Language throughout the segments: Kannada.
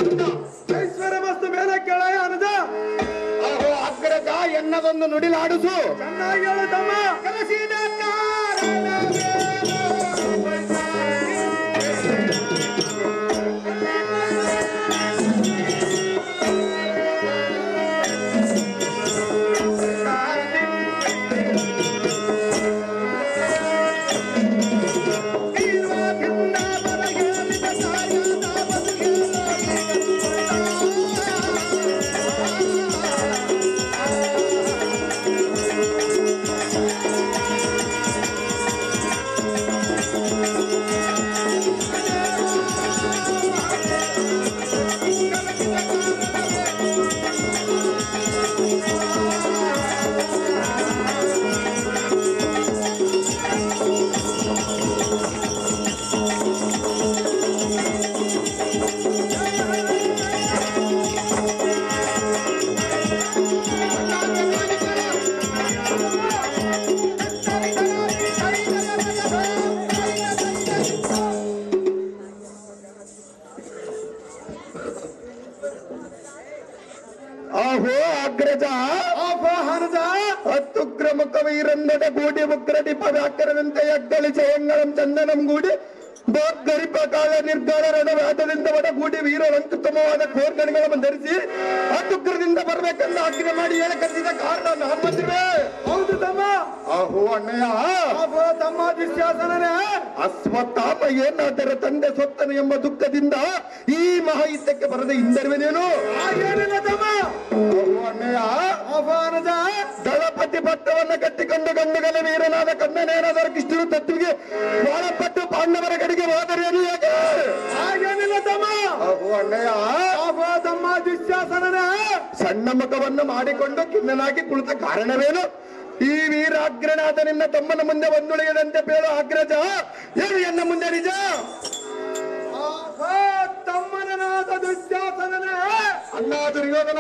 ಐಶ್ವರ್ಯ ಮಸ್ತು ಮೇಲೆ ಕೆಳಗೆ ಅನುಜ ಅಹೋ ಅಗ್ರಜ ಎನ್ನದೊಂದು ನುಡಿಲಾಡಿಸು ಚೆನ್ನಾಗಿ ಹೇಳು ತಮ್ಮ ಕಲಸಿದ ಕಾರಣವೇ ಅಹೋ ಅಗ್ರಜ ಅಪಹನದ ಹತ್ತು ಕ್ರಮಕ ವೀರಂದದ ಗೂಡಿ ಉಗ್ರಡಿ ಪದಾಕರದಂತೆ ಎಗ್ಗಳಿ ಜಯಂಗಳಂ ಚಂದನಂ ಗೂಡಿ ಬೋರ್ಗರಿಪ ಕಾಲ ನಿರ್ಧಾರ ರಣವಾದದಿಂದ ಒಡಗೂಡಿ ವೀರವಂಕುತ್ತಮವಾದ ಕೋರ್ಗಣಿಗಳನ್ನು ಧರಿಸಿ ಹತ್ತುಗ್ರದಿಂದ ಬರ್ಬೇಕಂತ ಆಜ್ಞೆ ಮಾಡಿ ಹೇಳ ಕರೆಸಿದ ಕಾರಣ ನಾನ್ ಬಂದಿರುವೆ ಹೌದು ತಮ್ಮ ಅಹೋ ಅಣ್ಣಯ್ಯ ಅಪ ತಮ್ಮ ದುಶ್ಯಾಸನನೇ ಅಶ್ವತ್ಥಾಮ ಏನಾದರ ತಂದೆ ಸೊತ್ತನು ಎಂಬ ದುಃಖದಿಂದ ಈ ಮಹಾಯುದ್ಧಕ್ಕೆ ಬರದ ಹಿಂದರುವೆನೇನು ಹಾಗೇನಿಲ್ಲ ತಮ್ಮ ಅಹೋ ಅಣ್ಣಯ್ಯ ಅಪಹನದ ದಳಪತಿ ಪಟ್ಟವನ್ನ ಕಟ್ಟಿಕೊಂಡು ಗಂಡುಗಲ ವೀರನಾದ ಕಣ್ಣನೇನಾದರ ಕೃಷ್ಣನು ತತ್ವಿಗೆ ಒಳಪಟ್ಟು ಪಾಂಡವರ ಕಡೆಗೆ ಹೋದರೇನು ಯಾಕೆ ಹಾಗೇನಿಲ್ಲ ತಮ್ಮ ಅಹೋ ಅಣ್ಣಯ್ಯ ಅಪ ತಮ್ಮ ದುಶ್ಯಾಸನನೇ ಸಣ್ಣ ಮುಖವನ್ನು ಮಾಡಿಕೊಂಡು ಕಿನ್ನನಾಗಿ ಕುಳಿತ ಕಾರಣವೇನು ಈ ವೀರಾಗ್ರನಾದ ನಿನ್ನ ತಮ್ಮನ ಮುಂದೆ ಒಂದುಳಿಯದಂತೆ ಬೇಳು ಅಗ್ರಜ ಏನು ಎನ್ನ ಮುಂದೆ ನಿಜ ಅಪ ತಮ್ಮನನಾದ ದುಶ್ಯಾಸನನೇ ಅಣ್ಣ ದುರ್ಯೋಧನ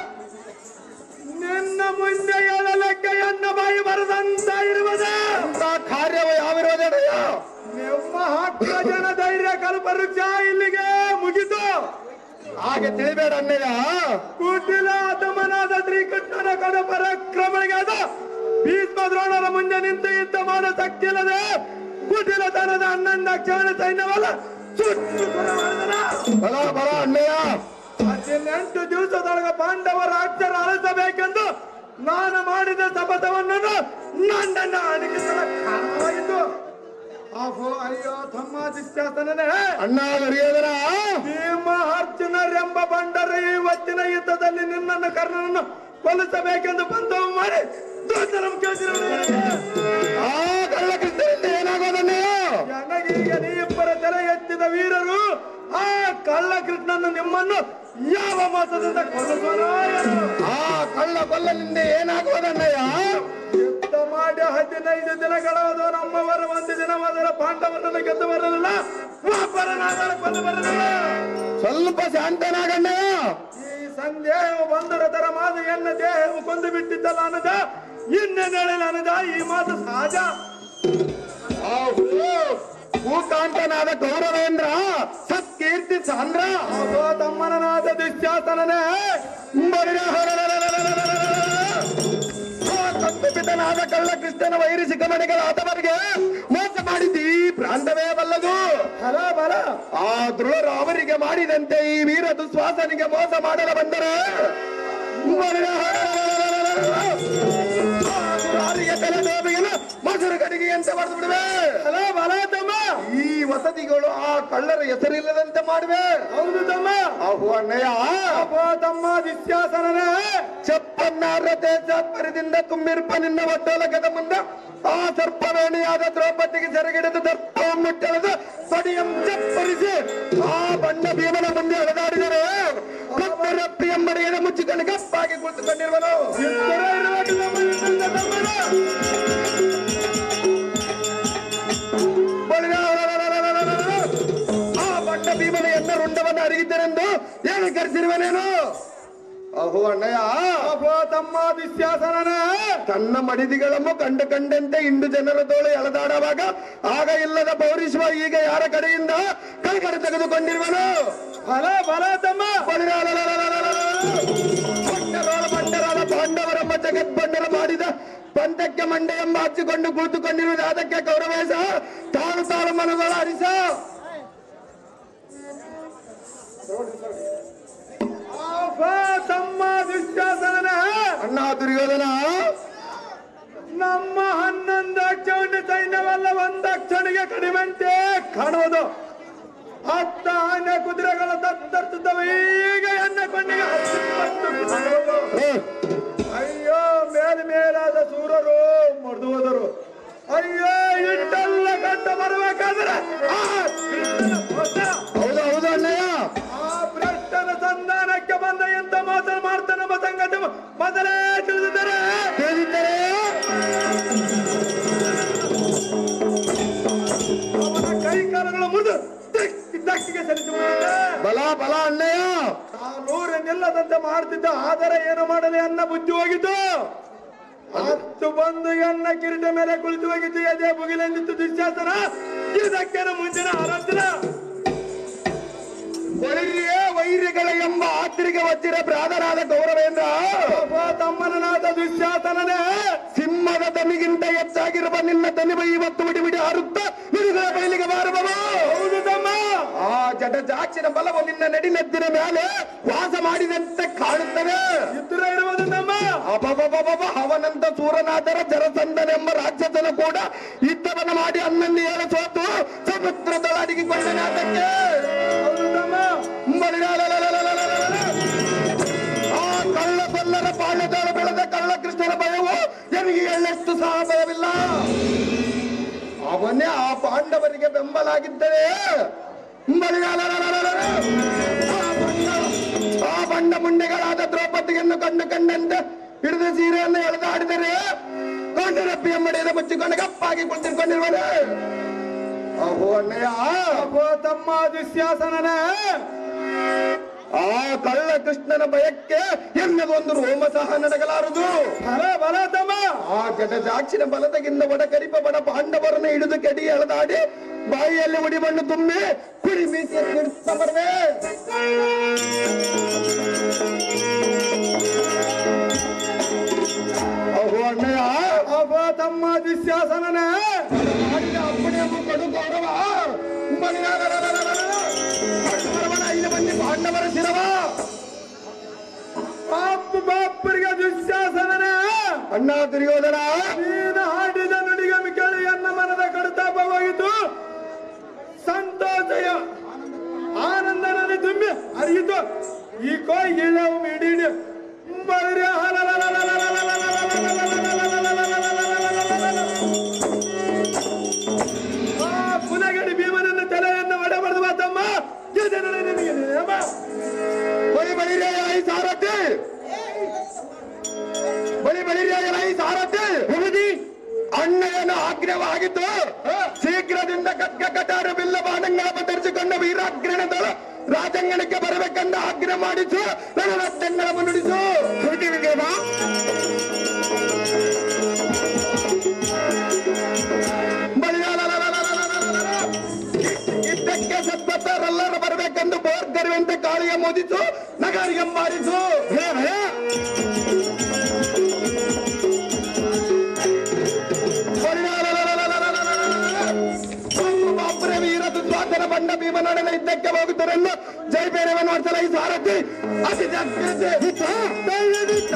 ನಿನ್ನ ಮುಂದೆ ಹೇಳಲೆಕ್ಕ ಎನ್ನ ಬಾಯಿ ಬರದಂತ ಇರುವುದು ಅಂತ ಕಾರ್ಯವ ಯಾವಿರೋದಯ್ಯ ನಿಮ್ಮ ಹಕ್ಕ ಜನ ಧೈರ್ಯ ಕಲ್ಪವೃಕ್ಷ ಇಲ್ಲಿಗೆ ಮುಗಿತು ಹಾಗೆ ತಿಳಿಬೇಡ ಅಣ್ಣಯ್ಯ ಕುಟಿಲ ತಮ್ಮನಾದ ಶ್ರೀಕೃಷ್ಣನ ಕಡ ಪರಾಕ್ರಮಣಿಗಾದ ಭೀಷ್ಮ ದ್ರೋಣರ ಮುಂದೆ ನಿಂತು ಯುದ್ಧ ಮಾಡೋ ಶಕ್ತಿ ಇಲ್ಲದೆ ಕುಟಿಲತನದ ಹನ್ನೊಂದು ಅಕ್ಷರ ಸೈನ್ಯವಲ್ಲ ಸುಟ್ಟು ಸುರ ಮಾಡಿದನ. ಬಲ ಬಲ ಅಣ್ಣಯ್ಯ ಹದಿನೆಂಟು ದಿವಸದೊಳಗ ಪಾಂಡವರ ಅಕ್ಷರ ಅಳಿಸಬೇಕೆಂದು ನಾನು ಮಾಡಿದ ಶಪಥವನ್ನು ನನ್ನನ್ನು ಅಣಗಿಸಲು ಕಾರಣವಾಯಿತು ಅಹೋ ಅಯ್ಯೋ ತಮ್ಮ ದುಶ್ಯಾಸನನೇ ಅಣ್ಣ ದುರ್ಯೋಧನ ಭೀಮ ಅರ್ಜುನರೆಂಬ ಬಂಡರು ಇವತ್ತಿನ ಯುದ್ಧದಲ್ಲಿ ನಿನ್ನನ್ನು ಕರ್ಣನನ್ನು ಕೊಲ್ಲಿಸಬೇಕೆಂದು ಬಂಧವು ಮಾಡಿ ದೂತರಂ ಆ ಕಳ್ಳ ಕೃಷ್ಣನಿಂದ ಏನಾಗೋದಣ್ಣಯ್ಯ ನನಗೀಗ ನೀ ಇಬ್ಬರ ತೆರೆ ಎತ್ತಿದ ವೀರರು ಆ ಕಳ್ಳ ಕೃಷ್ಣನು ನಿಮ್ಮನ್ನು ಯಾವ ಮಾಸದಿಂದ ಕೊಲ್ಲಿಸುವನೋ ಏನೋ. ಆ ಕಳ್ಳ ಕೊಲ್ಲನಿಂದ ಏನಾಗೋದಣ್ಣಯ್ಯ ಯುದ್ಧ ಮಾಡಿ ಹದಿನೈದು ದಿನಗಳಾದ ನಮ್ಮವರ ಒಂದು ದಿನವಾದರೆ ಪಾಂಡವರನ್ನು ಗೆದ್ದು ಬರಲಿಲ್ಲ ಒಬ್ಬರನ್ನಾದರೂ ಕೊಂದು ಬರಲಿಲ್ಲ ಸ್ವಲ್ಪ ಶಾಂತನಾಗಣ್ಣಯ್ಯ ಈ ಸಂದೇಹವು ಬಂದರ ತರ ಮಾತು ಎನ್ನ ದೇಹವು ಕೊಂದು ಬಿಟ್ಟಿದ್ದಲ್ಲ ಅನ್ನದ ಇನ್ನೇನು ಹೇಳಿಲ್ಲ ಅನ್ನದ ಈ ಮಾತು ಸಹಜ ಭೂಕಾಂತನಾದ ಗೌರವೇಂದ್ರ ಸತ್ಕೀರ್ತಿ ಸಾಂದ್ರ ಅಹೋ ತಮ್ಮನನಾದ ದುಶ್ಯಾಸನನೇ ಪಿತನಾದ ಕಳ್ಳ ಕೃಷ್ಣನ ವೈರಿಸಿ ಗಮನಿಗಳಾದವರಿಗೆ ಮೋಸ ಮಾಡಿದ್ದು ಈ ಪ್ರಾಂತವೇ ಬಲ್ಲದು ಹಲ ಬಲ ಆ ದೃಢರು ಅವರಿಗೆ ಮಾಡಿದಂತೆ ಈ ವೀರ ದುಶ್ವಾಸನಿಗೆ ಮೋಸ ಮಾಡಲು ಬಂದರೆ ಅವರಿಗೆ ತಲೆನೋವಿಗೆಲ್ಲ ಮೊಸರು ಕಡೆಗೆ ಅಂತ ಬರೆದು ಬಿಡುವೆ ಹಲ ಬಲ ತಮ್ಮ ಈ ವಸತಿಗಳು ಆ ಕಳ್ಳರ ಹೆಸರಿಲ್ಲದಂತೆ ಮಾಡುವೆ ಹೌದು ತಮ್ಮ ಅಹು ಅಣ್ಣಯ್ಯ ಅಹೋ ತಮ್ಮ ದುಶ್ಯಾಸನನೇ ಚಪ್ಪನ್ನಾರತೆ ಚಾತ್ಪರ್ಯದಿಂದ ತುಂಬಿರ್ಪ ನಿನ್ನ ಒಡ್ಡೋಲಕದ ಮುಂದೆ ಆ ಸರ್ಪವೇಣಿಯಾದ ದ್ರೌಪದಿಗೆ ಸೆರಗಿಡಿದು ದರ್ಪ ಮುಟ್ಟೆಳೆದು ಪಡಿಯಂ ಚಪ್ಪರಿಸಿ ಆ ಬಣ್ಣ ಭೀಮನ ಮುಂದೆ ಎಳೆದಾಡಿದರೆ ಕಪ್ಪರಪ್ಪಿ ಎಂಬಡಿಯದ ಮುಚ್ಚಿಕೊಂಡು ಕಪ್ಪಾಗಿ ಕುಳಿತುಕೊಂಡಿರುವನು ಎತ್ತರ ಇರಬೇಕು ನಮ್ಮ ಯುದ್ಧದ ತಮ್ಮನ. ಆ ಬಣ್ಣ ಭೀಮನ ಎನ್ನ ರುಂಡವನ್ನು ಅರಿಗಿದ್ದರೆಂದು ಏನು ಕರೆಸಿರುವನೇನು ಅಹೋ ಅಣ್ಣಯ್ಯ ಅಹೋ ತಮ್ಮ ದುಶ್ಯಾಸನನೇ ತನ್ನ ಮಡಿದಿಗಳನ್ನು ಕಂಡು ಕಂಡಂತೆ ಇಂದು ಜನರ ತೋಳು ಎಳೆದಾಡುವಾಗ ಆಗ ಇಲ್ಲದ ಪೌರಿಸುವ ಈಗ ಯಾರ ಕಡೆಯಿಂದ ಕೈಕಡೆ ತೆಗೆದುಕೊಂಡಿರುವನು ಫಲ ಫಲ ತಮ್ಮ ಅದಕ್ಕೆ ಮಂಡೆ ಎಂಬ ಹಚ್ಚಿಕೊಂಡು ಕೂತುಕೊಂಡಿರುವುದು ಅದಕ್ಕೆ ಗೌರವೇಶ ತಾಳು ತಾಳು ಮನಗಳ ಹರಿಸ ಅಬ್ಬಾ, ತಮ್ಮ ದುಶ್ಯಾಸನ ಅಣ್ಣ ದುರ್ಯೋಧನ ನಮ್ಮ ಹನ್ನೊಂದು ಅಕ್ಷೌಂಡಿ ಸೈನ್ಯವೆಲ್ಲ ಒಂದು ಅಕ್ಷಣಿಗೆ ಕಡಿಮೆಂತೆ ಕಾಣುವುದು ಹತ್ತ ಆನೆ ಕುದುರೆಗಳ ತತ್ತರಿಸುತ್ತವೆ ಈಗ ಎಣ್ಣೆ ಕಣ್ಣಿಗೆ ಹತ್ತಿಪ್ಪತ್ತು ಕಾಣುವುದು. ಅಯ್ಯೋ ಮೇಲೆ ಮೇಲಾದ ಸೂರರು ಮರ್ದು ಹೋದರು ಅಯ್ಯೋ ಇಟ್ಟೆಲ್ಲ ಕಂಡ ಬರಬೇಕಾದ್ರೆ ಆ ಕೃಷ್ಣನ ಭಕ್ತ, ಹೌದು ಹೌದು ಅಣ್ಣಯ್ಯ ಆ ಭ್ರಷ್ಟನ ಸಂಧಾನಕ್ಕೆ ಬಂದ ಎಂತ ಮಾತನ್ನು ಮಾಡ್ತಾನೆಂಬ ಸಂಗತಿ ಮೊದಲೇ ತಿಳಿದಿದ್ದರೆ ಹೇಳಿದ್ದರೆ ಅವನ ಕೈ ಕಾಲುಗಳ ಮುರಿದು ದಕ್ಕಿಗೆ ಸರಿಸಿಬಿಡುತ್ತೆ ಬಲ ಬಲ ಅಣ್ಣಯ್ಯ ನೂರು ನಿಲ್ಲದಂತೆ ಮಾಡ್ತಿದ್ದ ಆದರೆ ಏನು ಮಾಡಲಿ ಅನ್ನ ಬುದ್ಧಿ ಹೋಗಿದ್ದು ಹತ್ತು ಬಂದು ಎನ್ನ ಕಿರೀಟ ಮೇಲೆ ಕುಳಿತು ಹೋಗಿದ್ದು ಎದೆ ಮುಗಿಲೆಂದಿತ್ತು ದುಶ್ಯಾಸನ ಇದಕ್ಕೆ ಮುಂಚಿನ ಆರಾಧನ ಒಳ್ಳೆಯ ವೈರಿಗಳ ಎಂಬ ಆತ್ರಿಗೆ ವಜ್ರ ಪ್ರಾಣರಾದ ಗೌರವೇಂದ್ರ ತಮ್ಮನಾದ ದುಶ್ಯಾಸನನೇ ಸಿಂಹದ ದನಿಗಿಂತ ಹೆಚ್ಚಾಗಿರುವ ನಿನ್ನ ದನಿವ ಇವತ್ತು ಬಿಡಿ ಬಿಡಿ ಹಾರುತ್ತಾ ನಿನಗಳ ಬಯಲಿಗೆ ಬಾರಬವ ಹೌದು ತಮ್ಮ ಆ ಜಡಜಾಕ್ಷಿನ ಬಲವು ನಿನ್ನ ನಡಿನೆದ್ದಿನ ಮೇಲೆ ವಾಸ ಮಾಡಿದಂತೆ ಕಾಣುತ್ತವೆ ಇದ್ರ ಇರುವುದು ತಮ್ಮ ಅಬಬಬಬಬ ಅವನಂತ ಸೂರನಾದರ ಜರಸಂದನೆಂಬ ರಾಜ್ಯದನ ಕೂಡ ಯುದ್ಧವನ್ನ ಮಾಡಿ ಹನ್ನೊಂದು ಏಳು ಸೋತು ಸಮುದ್ರದೊಳಡಿಗೆಕೊಂಡನೆ ಅದಕ್ಕೆ ಹೌದು ತಮ್ಮ ಮಲಿನಾಲಲಲಲಲಲಲ. ಆ ಕಳ್ಳ ಕೊಲ್ಲರ ಪಾಳ್ಯದಾಳ ಬೆಳೆದ ಕಳ್ಳ ಕೃಷ್ಣನ ಭಯವು ನನಗೆ ಎಳ್ಳಷ್ಟು ಸಹ ಭಯವಿಲ್ಲ ಅವನೇ ಆ ಪಾಂಡವರಿಗೆ ಬೆಂಬಲಾಗಿದ್ದರೆ ಮಲಿನಾಲಲಲಲಲಲ. ಆ ಬಂಡ- ಆ ಬಂಡ ಮುಂಡೆಗಳಾದ ದ್ರೌಪದಿಯನ್ನು ಕಂಡು ಕಂಡಂತೆ ಹಿಡಿದ ಸೀರೆಯನ್ನು ಎಳೆದಾಡಿದರೆ ಕೊಂಡರಪ್ಪಿಯ ಮಡಿಯನ್ನು ಮುಚ್ಚಿಕೊಂಡು ಗಪ್ಪಾಗಿ ಕುಳಿತುಕೊಂಡಿರುವನೆ ಅಹೋ ಅಣ್ಣಯ್ಯ ಅಬ್ಬೋ ತಮ್ಮ ದುಶ್ಯಾಸನನೇ ಆ ಕಳ್ಳ ಕೃಷ್ಣನ ಭಯಕ್ಕೆ ಎನ್ನದೊಂದು ರೋಮ ಸಹ ನಡಗಲಾರದು ಬಲ ಬಲ ತಮ್ಮ ಆ ಜಟಜಾಕ್ಷಿನ ಬಲದಗಿಂದ ಒಡಕರಿಪ ಬಡ ಪಾಂಡವರನ್ನು ಹಿಡಿದು ಕೆಡಿ ಎಳೆದಾಡಿ ಬಾಯಿಯಲ್ಲಿ ಉಡಿಮಣ್ಣು ತುಂಬಿ ಕುಡಿ ಮೀಸಿ ಬರುವೆ ಅಹೋ ಅಣ್ಣಯ್ಯ ಅಬ್ಬೋ ತಮ್ಮ ದುಶ್ಯಾಸನನೇ ಮಾಡಿದ ಅಪ್ಪಣೆಯನ್ನು ಕೊಡು ಗೌರವ ಪಾಂಡವರವನ ಐದು ಮಂದಿ ಪಾಂಡವರ ಶಿರವ ಪಾಪ ಬಾಪರಿಗೆ ದುಶ್ಯಾಸನನೇ ಅಣ್ಣ ದುರ್ಯೋಧನ ನೀನು ಹಾಡಿದ ನುಡಿಗನ್ನು ಕೇಳಿ ಎನ್ನ ಮನದ ಕಡತಾಪವಾಗಿತ್ತು ಸಂತೋಷ ಆನಂದನಲ್ಲಿ ತುಂಬಿ ಹರಿಯಿತು ಈ ಕೋಯ್ ಇಳವು ಮಿಡಿಡಿ ಬರೀ ಆ ಪುನಗಡಿ ಭೀಮನನ್ನ ತಲೆಯನ್ನು ಒಡೆ ಬರೆದು ತಮ್ಮ ಯೋಜನೆ ನಿನಗೆ ನೇಮ. ಬಳಿ ಬಳಿರಾಯ ಸಾರಥಿ ಬಳಿ ಬಳಿರಾಯ ಸಾರಥಿ ಹುಡುಗಿ ಅಣ್ಣಯ್ಯನ ಆಗ್ರಹವಾಗಿದ್ದು ಶೀಘ್ರದಿಂದ ಖಡ್ಗ ಕಟಾರ ಬಿಲ್ಲ ಬಾಣಗಳನ್ನು ಧರಿಸಿಕೊಂಡ ವೀರಾಗ್ರಣದ ರಾಜಂಗಣಕ್ಕೆ ಬರಬೇಕೆಂದು ಆಗ್ರಹ ಮಾಡಿಸು ನನ್ನ ರಕ್ತಂಗಳ ಮುನ್ನುಡಿಸು ಹುಡುಗಿಗೆ ಬಾ ಇದ್ದಕ್ಕೆ ಸತ್ಪತ್ತರೆಲ್ಲರೂ ಬರಬೇಕೆಂದು ಬೋರ್ ತೆರುವಂತೆ ಕಾಳಿಗೆ ಮೋದಿಸು ನಗರಿಗೆ ಮಾರಿಸು ಹೇ ಹೇ ಬಾಪುರ ವೀರದು ಸ್ವಾತನ ಬಂಡ ಭೀಮನೊಡನೆ ಯುದ್ಧಕ್ಕೆ ಹೋಗುತ್ತರೆಂದು ಜೈ ಬೇರೆವನ್ನು ವರ್ಷಲ ಈ ಸಾರಥಿ ಅತಿ ಜಾಗ್ರತೆ ದಯವಿಟ್ಟು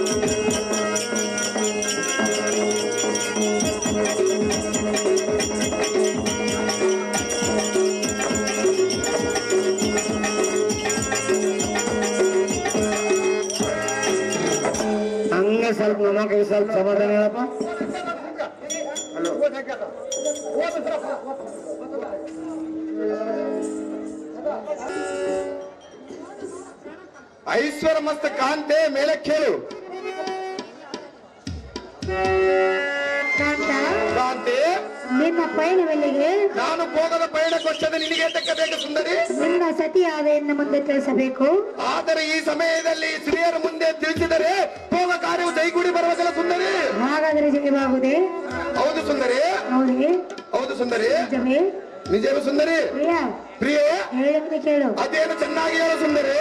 ಹಂಗೆ ಸ್ವಲ್ಪ ನಮಗೆ ಸ್ವಲ್ಪ ಸಮಾಧಾನ ಹೇಳಪ್ಪ ಐಶ್ವರ ಮಸ್ತ ಕಾಂತೆ ಮೇಲೆ ಕೇಳು ಕಾಂತ ಕಾಂತೆ ನಿನ್ನ ಪಯಣವೆಲ್ಲಿಗೆ ನಾನು ಭೋಗದ ಪಯಣ ಕೊಟ್ಟದ ನಿನಗೆ ಬೇಕು ಸುಂದರಿ ನಿನ್ನ ಸತಿಯಾದ ಎನ್ನ ಮುಂದೆ ತಿಳಿಸಬೇಕು ಆದರೆ ಈ ಸಮಯದಲ್ಲಿ ಸ್ತ್ರೀಯರ ಮುಂದೆ ತಿಳಿಸಿದರೆ ಭೋಗ ಕಾರ್ಯವು ಜೈಗೂಡಿ ಬರುವುದಿಲ್ಲ ಸುಂದರಿ ಹಾಗಾದರೆ ಜಯವಾಗುವುದೇ ಹೌದು ಸುಂದರಿ ಹೌದೇ ಹೌದು ಸುಂದರಿ ನಿಜವೇ ನಿಜವೇ ಸುಂದರಿ ಪ್ರಿಯ ಪ್ರಿಯೆ ಹೇಳಂತೆ ಕೇಳು ಅದೇನು ಚೆನ್ನಾಗಿ ಹೇಳು ಸುಂದರಿ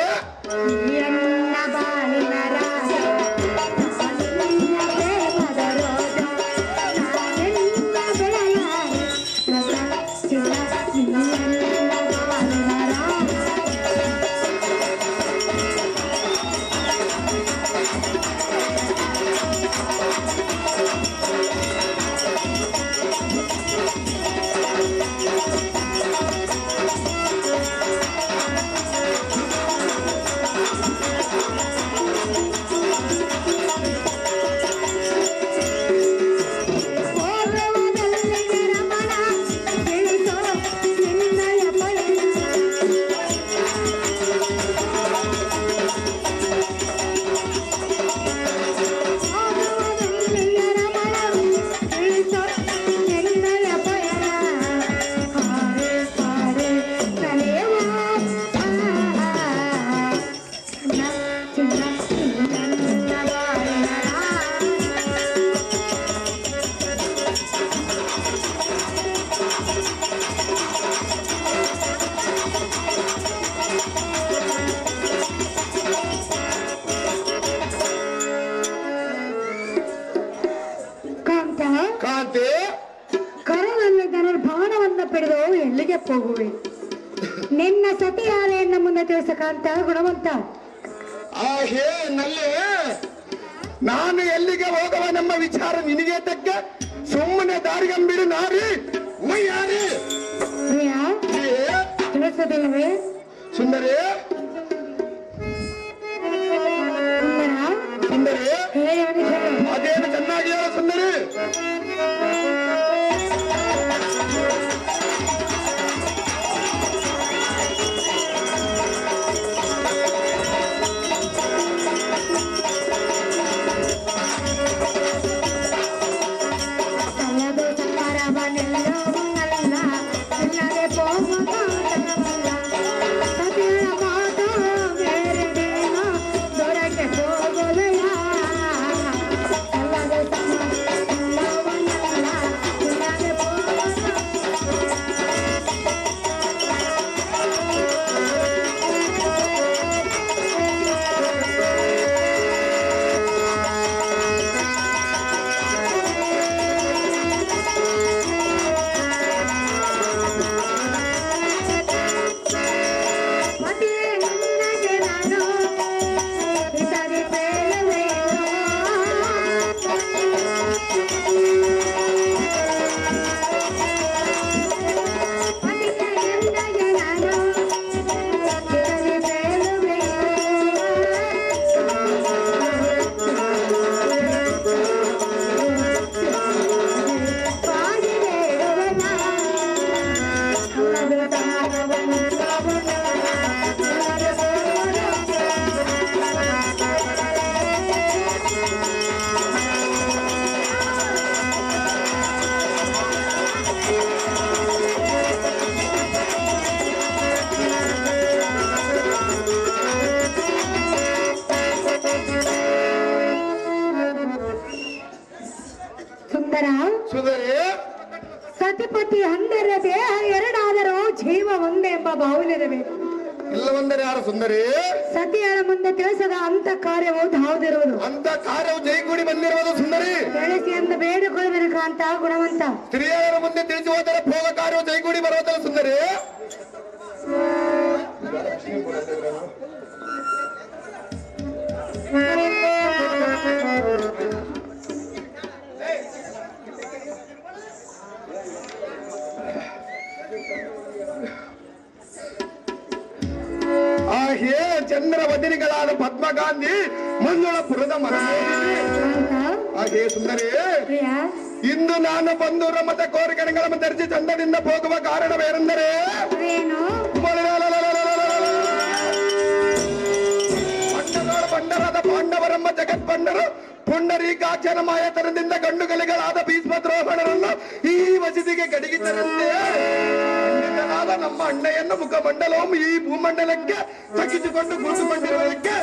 ಎನ್ನ ಬಾಳಿನ ರಾಗ, ನಿನ್ನ ಪ್ರೇಮದ ರೋಜ, ಕಾಂತ ಗುಣವಂತ ಆ ಹೇ ನಲ್ಲಿ ನಾನು ಎಲ್ಲಿಗೆ ಹೋಗವ ನಮ್ಮ ವಿಚಾರ ನಿನಗೆ ತಕ್ಕ ಸುಮ್ಮನೆ ದಾರಿಗಂಬಿಡು ನಾರಿ ಉಯ್ಯಾರಿ ಪ್ರಿಯ ಹೇ, ತಿಳಿಸದಿಲ್ಲವೇ ಸುಂದರಿ ಸುಂದರ ಸುಂದರಿ ಹೇಳಿ ಅವನಿಗೆ ಹೇಳು ಅದೇನು ಚೆನ್ನಾಗಿ ಹೇಳು ಸುಂದರಿ ಅಲ್ಲದೆ ಸಂಬಾರವನೆಲ್ಲ ಉನ್ನಲ್ಲ, ಇಲ್ಲದೆ ಪೋಮಗಾಟವಲ್ಲ. ಸತಿಯ ಮಾತು ಬೇರೆದೇನೋ ದೊರಕೆ ಹೋಗುವೆಯ. ಅಲ್ಲದೆ ಸಂಬಾರವನೆಲ್ಲ ಉನ್ನಲ್ಲ, ಇಲ್ಲದೆ ಪೋಮಗಾಟ ಮದುವೆ ನಿನ್ನಗೆ ನಾನು ಇತರೆ ಬೇಡವೇನೋ. ಮದುವೆ ನಿನ್ನಗೆ ನಾನು ಇತರೆ ಬೇಡವೇನೋ. ಪಾಡಿಬೇಡುವೆನ. ಸುಂದರ ಸುಂದರಿ ಸತಿಪತಿ ಹನ್ನೆರ ದೇಹ ಎರಡಾದರೂ ಜೀವ ಒಂದೇ ಎಂಬ ಬಾಹುಲ್ಯದಬೇಕು ಇಲ್ಲವಂದರೆ ಯಾರು ಸುಂದರಿ ಸತಿಯರ ಮುಂದೆ ತಿಳಿಸದ ಅಂತ ಕಾರ್ಯವು ಧಾವದಿರುವುದು ಅಂತ ಕಾರ್ಯವು ಜೈಗೂಡಿ ಬಂದಿರುವುದು ಸುಂದರಿ ತಿಳಿಸಿ ಎಂದು ಬೇಡಿಕೊಳ್ಳುವೆನು ಕಾಂತ ಗುಣವಂತ ಸ್ತ್ರೀಯರ ಮುಂದೆ ತಿಳಿಸಿ ಹೋದರೆ ಭೋಗ ಕಾರ್ಯವು ಜೈಗೂಡಿ ಬರುವುದಲ್ಲ ಸುಂದರಿ ಆ ಹೇ ಚಂದ್ರ ವದಿನಿಗಳಾದ ಪದ್ಮ ಗಾಂಧಿ ಮಂಜುಳಪುರದ ಮರ ಕಾಂತ ಆ ಹೇ ಸುಂದರಿ ಪ್ರಿಯ ಇಂದು ನಾನು ಬಂದು ರಮತ ಕೋರಿಕೆಗಳನ್ನು ಧರಿಸಿ ಚಂದದಿಂದ ಹೋಗುವ ಕಾರಣವೇನೆಂದರೆ ಏನು ಪಂಡಗಳ ಪಂಡರಾದ ಪಾಂಡವರೆಂಬ ಜಗತ್ ಪಂಡರು ಪುಂಡರೀಕಾಕ್ಷನ ಮಾಯತನದಿಂದ ಗಂಡುಗಲಿಗಳಾದ ಭೀಷ್ಮದ್ರೋಹಣರನ್ನು ಈ ಮಸೀದಿಗೆ ಗಡಿಗಿದ್ದರಂತೆ ಪಂಡಿತನಾದ ನಮ್ಮ ಅಣ್ಣೆಯನ್ನು ಮುಖಮಂಡಲവും ಈ ಭೂಮಂಡಲಕ್ಕೆ ತಗ್ಗಿಸಿಕೊಂಡು ಕೂತು ಬಂದಿರುವುದಕ್ಕೆ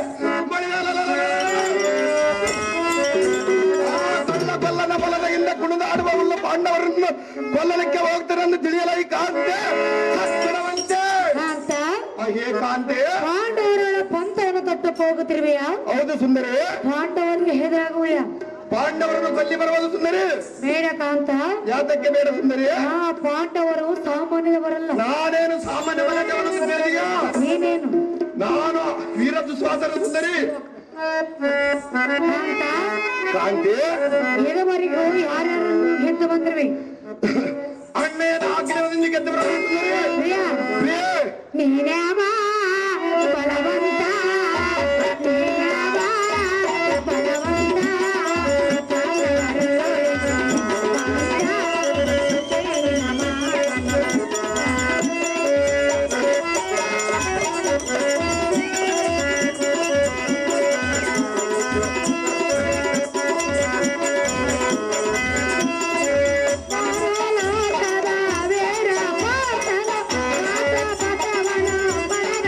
ಆ ಕಳ್ಳ ಬಲ್ಲನ ಬಲದಿಂದ ಕುಣಿದಾಡುವ ಉಳ್ಳ ಪಾಂಡವರನ್ನು ಕೊಲ್ಲಲಿಕ್ಕೆ ಹೋಗ್ತಾರೆಂದು ತಿಳಿಯಲೈ ಕಾಂತೆ ಸತ್ಯವಂತೆ ಕಾಂತ ಹೇ ಕಾಂತೆ ಪಾಂಡವರ ಪಂಥವನ್ನು ತೊಟ್ಟು ಹೋಗುತ್ತಿರುವೆಯ ಹೌದು ಸುಂದರಿ ಪಾಂಡವರಿಗೆ ಹೆದರಾಗುವೆಯ ಪಾಂಡವರನ್ನು ಕೊಲ್ಲಿ ಬರುವುದು ಸುಂದರಿ ಬೇಡ ಕಾಂತ ಯಾತಕ್ಕೆ ಬೇಡ ಸುಂದರಿ ಆ ಪಾಂಡವರು ಸಾಮಾನ್ಯದವರಲ್ಲ ನಾನೇನು ಸಾಮಾನ್ಯ ಮನೆಯವರು ಸುಂದರಿಯ ನೀನೇನು ನಾನು ವೀರದುಸ್ವಾಸನ ಸುಂದರಿ ಕಾಂತ ಕಾಂತಿ ಇದುವರೆಗೂ ಯಾರ್ಯಾರು ಗೆದ್ದು ಬಂದಿರುವೆ ಅಣ್ಣಯ್ಯನ ಆಗ್ರಹದಿಂದ ಗೆದ್ದು ಬರುವುದು ಸುಂದರಿ ಪ್ರಿಯ ಪ್ರಿಯೆ, ನೀನ್ಯಾವ ಬಲವಂತ ನೀನ್ಯಾವ ಬಲವಂತ ಪರಲೋಕದ ವೇರ ಮಾತನ ಮಾತ ಪಟವನ ಪಡೆದ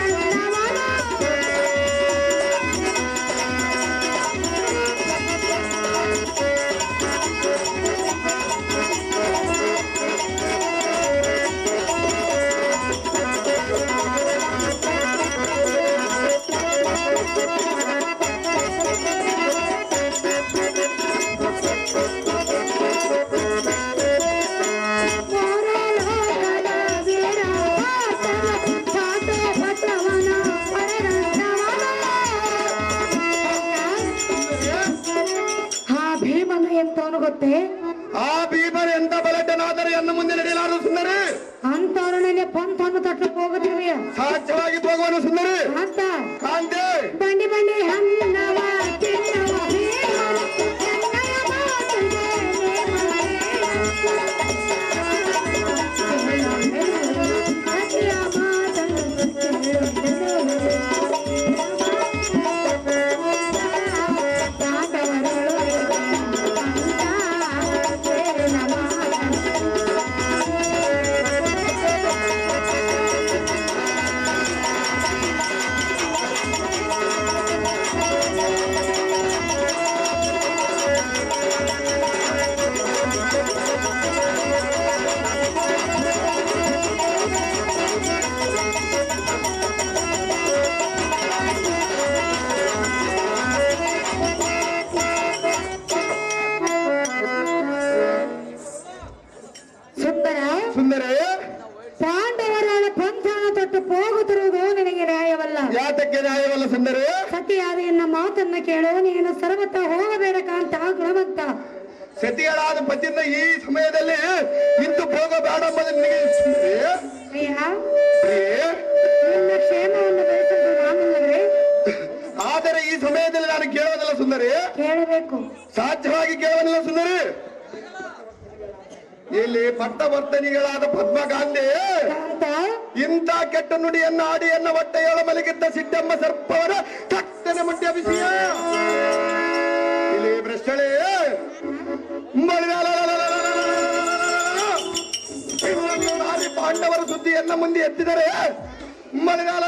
ಗೊತ್ತೇ ಆ ಭೀಮರು ಎಂತ ಬಲಡ್ಡನಾದರೆ ಎನ್ನ ಮುಂದೆ ನಡೆಯಲಾರದು ಸುಂದರಿ ಅಂತವರನಲ್ಲಿ ಪಂಥವನ್ನು ತಟ್ಟಕ್ಕೆ ಹೋಗುತ್ತಿರುವೆಯ ಸಾಧ್ಯವಾಗಿ ಹೋಗುವನು ಸುಂದರಿ ಅಂತ ಕಾಂತೆ ಬಂಡಿ ಬಂಡಿ ಹಣ್ಣವ ತಿನ್ನವ ಭೀಮನ ಎನ್ನಯ ಮಾತುಗೆ ಅತಿಯ ಮಾತನ್ನು ಸುಂದರ ಸುಂದರಿ ಪಾಂಡವರ ಪಂಥಾನ ತೊಟ್ಟು ಹೋಗುತ್ತಿರುವುದು ನಿನಗೆ ನ್ಯಾಯವಲ್ಲ ಯಾತಕ್ಕೆ ನ್ಯಾಯವಲ್ಲ ಸುಂದರಿ ಸತಿಯಾದ ಎನ್ನ ಮಾತನ್ನ ಕೇಳು ನೀನು ಸರ್ವತ ಹೋಗಬೇಡ ಕಾಂತ ಗುಣವಂತ ಸತಿಗಳಾದ ಪತಿಯಿಂದ ಈ ಸಮಯದಲ್ಲಿ ಇಂದು ಹೋಗ ಬೇಡ ಎಂಬುದು ನಿನಗೆ ಸುಂದರಿ ಅಯ್ಯ ಪ್ರಿಯೆ, ನಿನ್ನ ಕ್ಷೇಮವನ್ನು ಬಯಸುವುದು ನಾನಲ್ಲವೇ ಆದರೆ ಈ ಸಮಯದಲ್ಲಿ ನಾನು ಕೇಳೋದಿಲ್ಲ ಸುಂದರಿ ಕೇಳಬೇಕು ಸಾಧ್ಯವಾಗಿ ಕೇಳೋದಿಲ್ಲ ಸುಂದರಿ ಇಲ್ಲಿ ಪಟ್ಟವರ್ತನಿಗಳಾದ ಪದ್ಮಗಾಂಧಿ ಕಾಂತ ಇಂಥ ಕೆಟ್ಟ ನುಡಿಯನ್ನ ಆಡಿಯನ್ನ ಹೊಟ್ಟೆಯೊಳ ಮಲಗಿದ್ದ ಸಿದ್ದಮ್ಮ ಸರ್ಪವರ ತಕ್ಕನೆ ಮುಟ್ಟಿ ಅಭಿಷಯ ಇಲ್ಲಿ ಭ್ರಷ್ಟಳೆ ನಾರಿ ಪಾಂಡವರ ಸುದ್ದಿಯನ್ನ ಮುಂದೆ ಎತ್ತಿದರೆ ಮಳೆಗಾಲ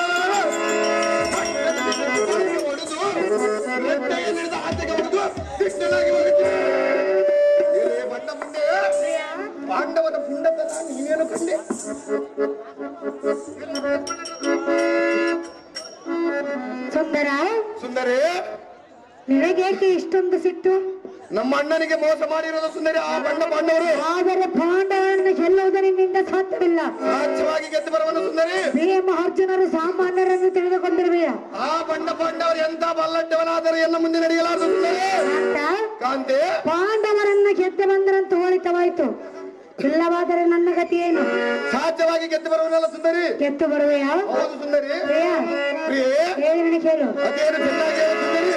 ಆಚೆಗೆ ಹೊಡೆದು ಕೃಷ್ಣನಾಗಿ ಹೋಗುತ್ತದೆ ಇಲ್ಲಿ ಬಂದ ಮುಂದೆ ಪಾಂಡವನ ಪುಂಡತನ ನೀನೇನು ಕಂಡೆ ಸುಂದರ ಸುಂದರಿ ನಿನಗೇಕೆ ಇಷ್ಟೊಂದು ಸಿಟ್ಟು ನಮ್ಮ ಅಣ್ಣನಿಗೆ ಮೋಸ ಮಾಡಿರೋದು ಸುಂದರಿ ಆ ಬಣ್ಣ ಪಾಂಡವರು ಆದರೆ ಪಾಂಡವರನ್ನು ಗೆಲ್ಲುವುದರಿಂದ ಸಾಧ್ಯವಿಲ್ಲ ರಾಜ್ಯವಾಗಿ ಗೆದ್ದು ಬರುವನು ಸುಂದರಿ ಭೀಮ ಅರ್ಜುನರು ಸಾಮಾನ್ಯರನ್ನು ತಿಳಿದುಕೊಂಡಿರುವೆಯ ಆ ಬಣ್ಣ ಪಾಂಡವರು ಎಂತ ಬಲ್ಲಡ್ಡವನಾದರೂ ಎನ್ನ ಮುಂದೆ ನಡೆಯಲಾರದು ಸುಂದರಿ ಕಾಂತ ಕಾಂತೆ ಪಾಂಡವರನ್ನ ಗೆದ್ದು ಬಂದರಂತೂ ಹೋಳಿತವಾಯ್ತು ಇಲ್ಲವಾದರೆ ನನ್ನ ಗತಿ ಏನು ಸಾಧ್ಯವಾಗಿ ಗೆದ್ದು ಬರುವನಲ್ಲ ಸುಂದರಿ ಗೆದ್ದು ಬರುವೆಯ ಹೌದು ಸುಂದರಿ ಪ್ರಿಯ ಪ್ರಿಯೇ ಹೇಳಿ ನನಗೆ ಕೇಳು ಅದೇನು ಚೆನ್ನಾಗಿ ಹೇಳು ಸುಂದರಿ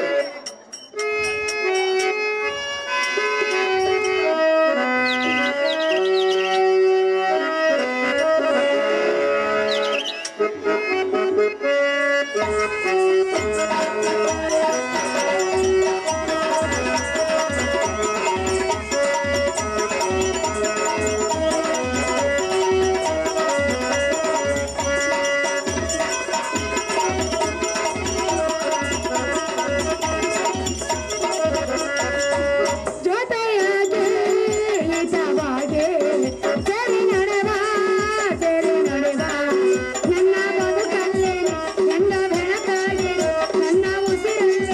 ಜೊತೆಯಾಗಿ ಹಿತವಾಗಿ ಸರಿ ನಡೆವ ಸರಿ ನಡೆವ ನನ್ನ ಬದುಕಲ್ಲಿ ನನ್ನ ಬೆಳಕಾಗಿ ನನ್ನ ಉಸಿರಲ್ಲಿ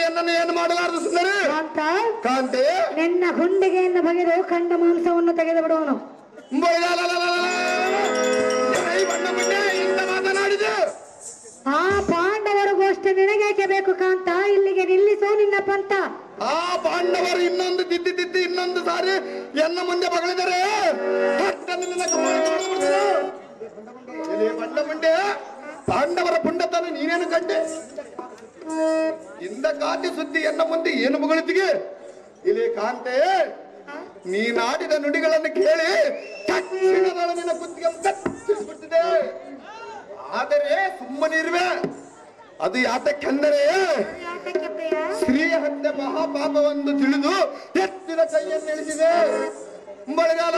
ಎನ್ನನ್ನು ಏನು ಮಾಡಲಾರದು ಸುಂದರಿ ಕಾಂತ ಕಾಂತೆ ನಿನ್ನ ಗುಂಡಿಗೆಯನ್ನು ಬಗೆದು ಕಂಡ ಮಾಂಸವನ್ನು ತೆಗೆದು ಬಿಡುವನು ಈ ಬಣ್ಣ ಬಣ್ಣೆ ಇಂತ ಮಾತನಾಡಿದೆ ಆ ಪಾಂಡವರ ಗೋಷ್ಠಿ ನಿನಗೇಕೆ ಬೇಕು ಕಾಂತ ಇಲ್ಲಿಗೆ ನಿಲ್ಲಿಸು ನಿನ್ನ ಪಂಥ ಆ ಪಾಂಡವರು ಇನ್ನೊಂದು ತಿದ್ದಿ ತಿದ್ದಿ ಇನ್ನೊಂದು ಸಾರಿ ಎನ್ನ ಮುಂದೆ ಬಗಳಿದರೆ ಪಟ್ಟನೆ ನಿನ್ನ ಕಪಾಳಕ್ಕೆ ಹೊಡೆದುಬಿಡ್ತೀನಿ. ಎಲೆ ಬಣ್ಣ ಮುಂಡೆ ಪಾಂಡವರ ಪುಂಡತನ ನೀನೇನು ಕಂಡೆ ಇಂದ ಗಾತಿ ಸುದ್ದಿ ಎನ್ನ ಮುಂದೆ ಏನು ಬಗಳಿತಿಗೆ ಇಲ್ಲಿ ಕಾಂತೆ ನೀನಾಡಿದ ನುಡಿಗಳನ್ನು ಕೇಳಿ ತಕ್ಷಣದಳ ನಿನ್ನ ಕುತ್ತಿಗೆ ಕತ್ತರಿಸ್ಬಿಡ್ತಿದೆ ಆದರೆ ಸುಮ್ಮನಿರುವೆ ಅದು ಯಾತಕ್ಕೆಂದರೆ ಸ್ತ್ರೀ ಹತ್ಯೆ ಮಹಾಪಾಪವೆಂದು ತಿಳಿದು ಎತ್ತಿನ ಕೈಯನ್ನೆಳೆಸಿದೆ ಬಳೆಗಾಲ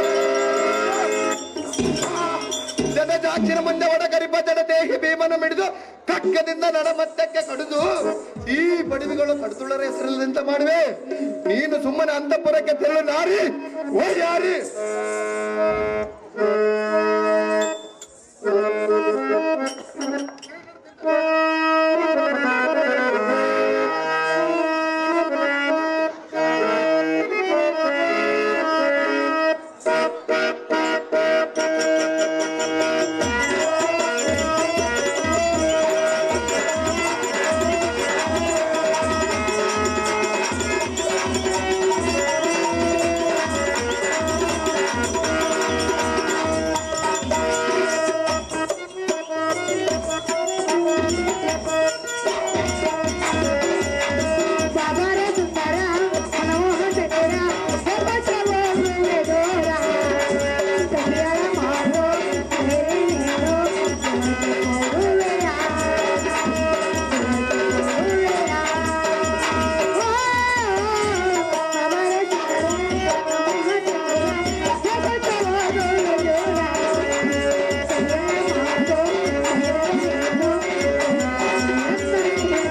ಜನ ಜಾಕ್ಷಿನ ಮುಂದೆ ಒಡಗರಿಪ ಜನ ದೇಹಿ ಭೀಮನ ಮಿಡಿದು ಕಕ್ಕದಿಂದ ನಡಮತ್ತಕ್ಕೆ ಕಡಿದು ಈ ಬಡಿವಿಗಳು ಕಡದುಳ್ಳರ ಹೆಸರಲ್ಲಿಂತ ಮಾಡುವೆ ನೀನು ಸುಮ್ಮನೆ ಅಂತಪುರಕ್ಕೆ ತೆರಳು ನಾರಿ ಓ ಯಾರಿ ಬಾಬಾರ ಸುಂದರ ಮನೋಹ ಚಂದ್ರ ಹೆಬ್ಬಸವ ದೂರ ಕರಿಯಳ ಮಾಡು ಮೇರೆ ನೀನು ಮಗುವೆಯ ಮಗುವೆಯ ಓ ಬಾಬಾರ ಸುಂದರ ಮನೋಹ ಚಂದ್ರ ಹೆಬ್ಬಸವ ದೂರ ಕರಿಯಳ ಮಾಡು ಮೇರೆ ನೀನು ಮಗುವೆಯ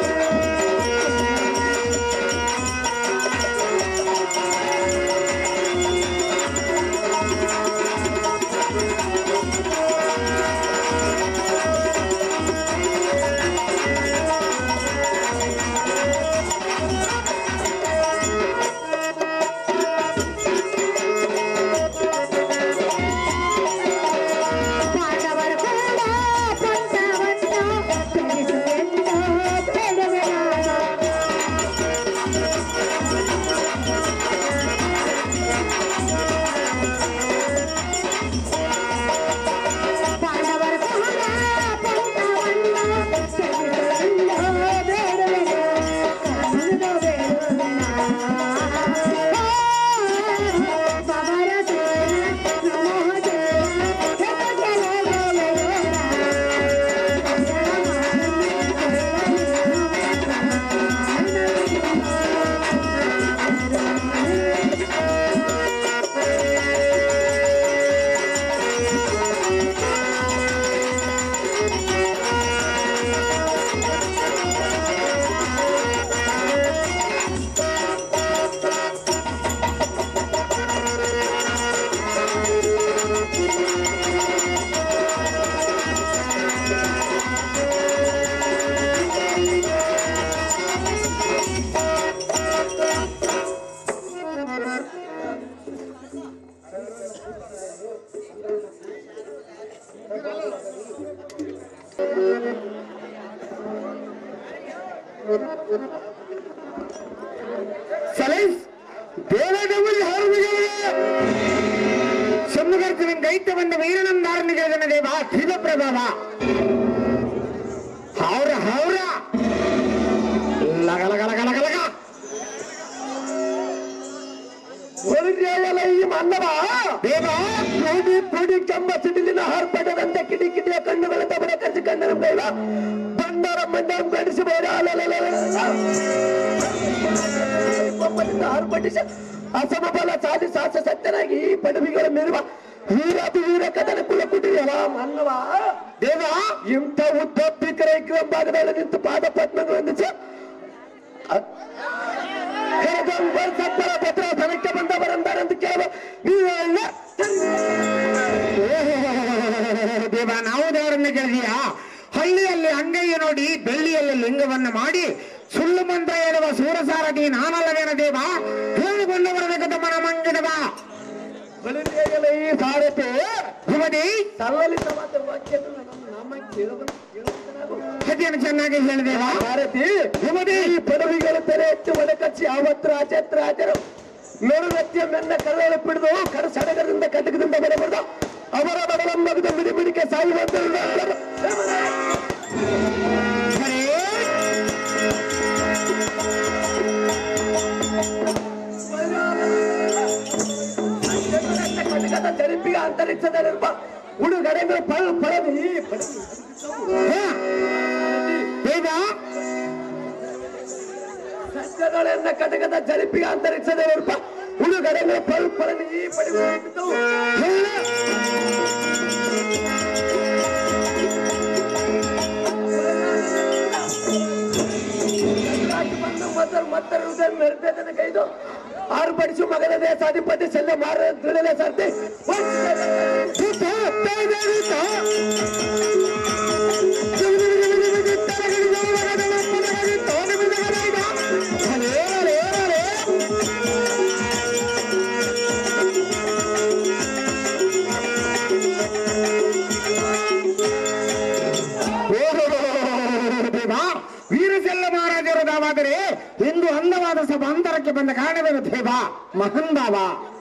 ಪಾಂಡವರ ಕೂಡ ಪಂಚವನ್ನು ತಿಳಿಸು ಎಂದು ಬೇಡುವೆ ನಾನು. ಪಾಂಡವರ ಕೂಡ ಪಂಚವನ್ನು ತಿಳಿಸು ಎಂದು ಬೇಡುವೆ ನಾನು. ಬೇಡುವೆ ನಾನು. ಬಾಬರ ನಮೋ சலைஸ் தேவதமிழ் ஆர்மிகளே சண்முகத்தின் கைத்து வந்த வீரனம் நாரணிகள தேவா சிவபிரபாவா ಹೌರ ಹೌರ ಲಗ ಲಗ ಲಗ ಲಗ ಲಗ ಈ ಮನ್ನವ ದೇವ ಪುಡಿ ಪುಡಿ ಕೆಂಬ ಸಿಡಿಲಿನ ಹಾರ್ಪಡದಂತ ಕಿಡಿ ಕಿಡಿಯ ಕಣ್ಣುಗಳ ತಬರ ಕಚ್ಚಿ ಕಣ್ಣನ ದೈವ ಬಂಡರ ಮಂಡಂ ಗಡಿಸಬೇಡ ಒಬ್ಬನಿಂದ ಆರ್ಭಟಿಸ ಅಸಮಬಲ ಸಾಧಿ ಸಾಸ ಸತ್ಯನಾಗಿ ಈ ಪಡವಿಗಳ ಮೇರುವ ವೀರಾತಿ ವೀರ ಕದನ ಕುಲ ಕುಟಿಯವ ಮನ್ನವ ದೇವ ಇಂಥ ಉದ್ದಪ್ಪಿಕರ ಭಾಗದಲ್ಲಿ ನಿಂತು ಪಾದ ಪದ್ಮಗಳು ಹೊಂದಿಸಿ ಸತ್ತರ ಪತ್ರ ಧನಕ್ಕೆ ಬಂದವರೆಂದರೆಂದು ಕೇಳುವ ನೀವೆಲ್ಲ ದೇವ ನಾವು ದೇವರನ್ನ ಕೇಳಿದೀಯಾ ಹಳ್ಳಿಯಲ್ಲಿ ಅಂಗೈಯ ನೋಡಿ ಬೆಳ್ಳಿಯಲ್ಲಿ ಲಿಂಗವನ್ನ ಮಾಡಿ ಸುಳ್ಳು ಮಂತ್ರ ಹೇಳುವ ಸೂರಸಾರಥಿ ನಾನಲ್ಲವೇನ ದೇವ ಹೇಳಿಕೊಂಡು ಬರಬೇಕು ತಮ್ಮನ ಮಂಗಿಡವ ಬಲಿದೇಗಲ ಈ ಸಾರಥಿ ಯುವತಿ ಸಲ್ಲಲಿತವಾದ ವಾಕ್ಯವನ್ನು ನಮ್ಮ ನಾಮ ಕೇಳಬಂದು ಕೇಳುತ್ತನಾಗು. ಅದೇನು ಚೆನ್ನಾಗಿ ಹೇಳಿದೇವ ಭಾರತಿ ಯುವತಿ ಈ ಪದವಿಗಳು ತೆರೆ ಎತ್ತಿ ಒಳಕಚ್ಚಿ ಆವತ್ರ ಅಚತ್ರ ಆಚರು ನಡುಗತ್ತಿಯ ಮೆನ್ನ ಕರಳು ಪಿಡಿದು ಕರ ಸಡಗರದಿಂದ ಕಟಕದಿಂದ ಬರಬಾರ್ದು ಅವರ ಬಡಲಂಬಗದ ಮಿಡಿ ಮಿಡಿಕೆ ಸಾಯುವಂತ ಸರಿ ಕಟಕದ ಜರಿಪಿಗೆ ಅಂತರಿಕ್ಷದಲ್ಲಿರುವ ಉಡುಗಡೆಗಳು ಪಳ ಪಳವಿ ಹಾ. ದೇವ ಸಸ್ಯಗಳೆನ್ನ ಕಟಕದ ಜರಿಪಿಗೆ ಅಂತರಿಕ್ಷದಲ್ಲಿರುವ ಉಡುಗಡೆಗಳು ಪಳ ಪಳವಿ ಪಡಿಬಿಟ್ಟು ಮತ್ತರುವುದನ್ನು ಮೆರೆದ ಕೈದು ಆರ್ಪಡಿಸು ಮಗನ ದೇಶಾಧಿಪತಿ ಸೆಲ್ಲ ಮಾರ ತಿಳಿದ ಸರ್ತಿ ದೇವ ವೀರಸೆಲ್ಲ ಮಹಾರಾಜರು ದಾವಾದರೆ ಇಂದು ಅಂದವಾದ ಸಭಾಂತರಕ್ಕೆ ಬಂದ ಕಾರಣವೇನು ದೇವ ಮಹನ್ ಭಾವ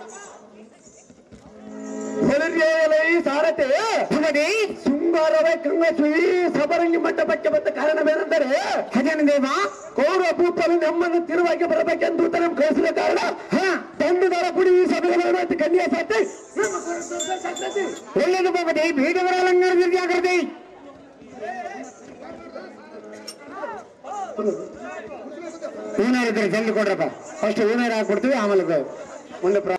ಹೊಲರಿಯಲೈ ಸಾರತೆ ಭಗವತಿ ಶೃಂಗಾರವೇ ಕಂಗಸು ಈ ಸಬರಂಗಿ ಮಂಟಪಕ್ಕೆ ಬಂದ ಕಾರಣವೇನೆಂದರೆ ಅದೇನು ದೇವ ಕೌರವ ಭೂಪರು ನಮ್ಮನ್ನು ತಿರುವಾಗಿ ಬರಬೇಕೆಂದು ನಮ್ಮ ಕಳಿಸಿದ ಕಾರಣ ಹಾ ತಂದುದರ ಕುಡಿ ಈ ಸಭೆಗಳನ್ನು ಕನ್ಯಾ ಸಾಧ್ಯ ನಮ್ಮ ಕುರಿತು ಸಂತತಿ. ಒಳ್ಳೆಯದು ಭಗವತಿ ಬೀಗವರ ಅಲಂಕಾರ ಜಾಗ್ರತೆ ಹೂನಾರ ಇದ್ರೆ ಜಲ್ದಿ ಕೊಡ್ರಪ್ಪ ಫಸ್ಟ್ ಹೂನಾರ ಹಾಕ್ಬಿಡ್ತೀವಿ ಆಮೇಲೆ ಬ- ಮುಂದೆ ಪ್ರ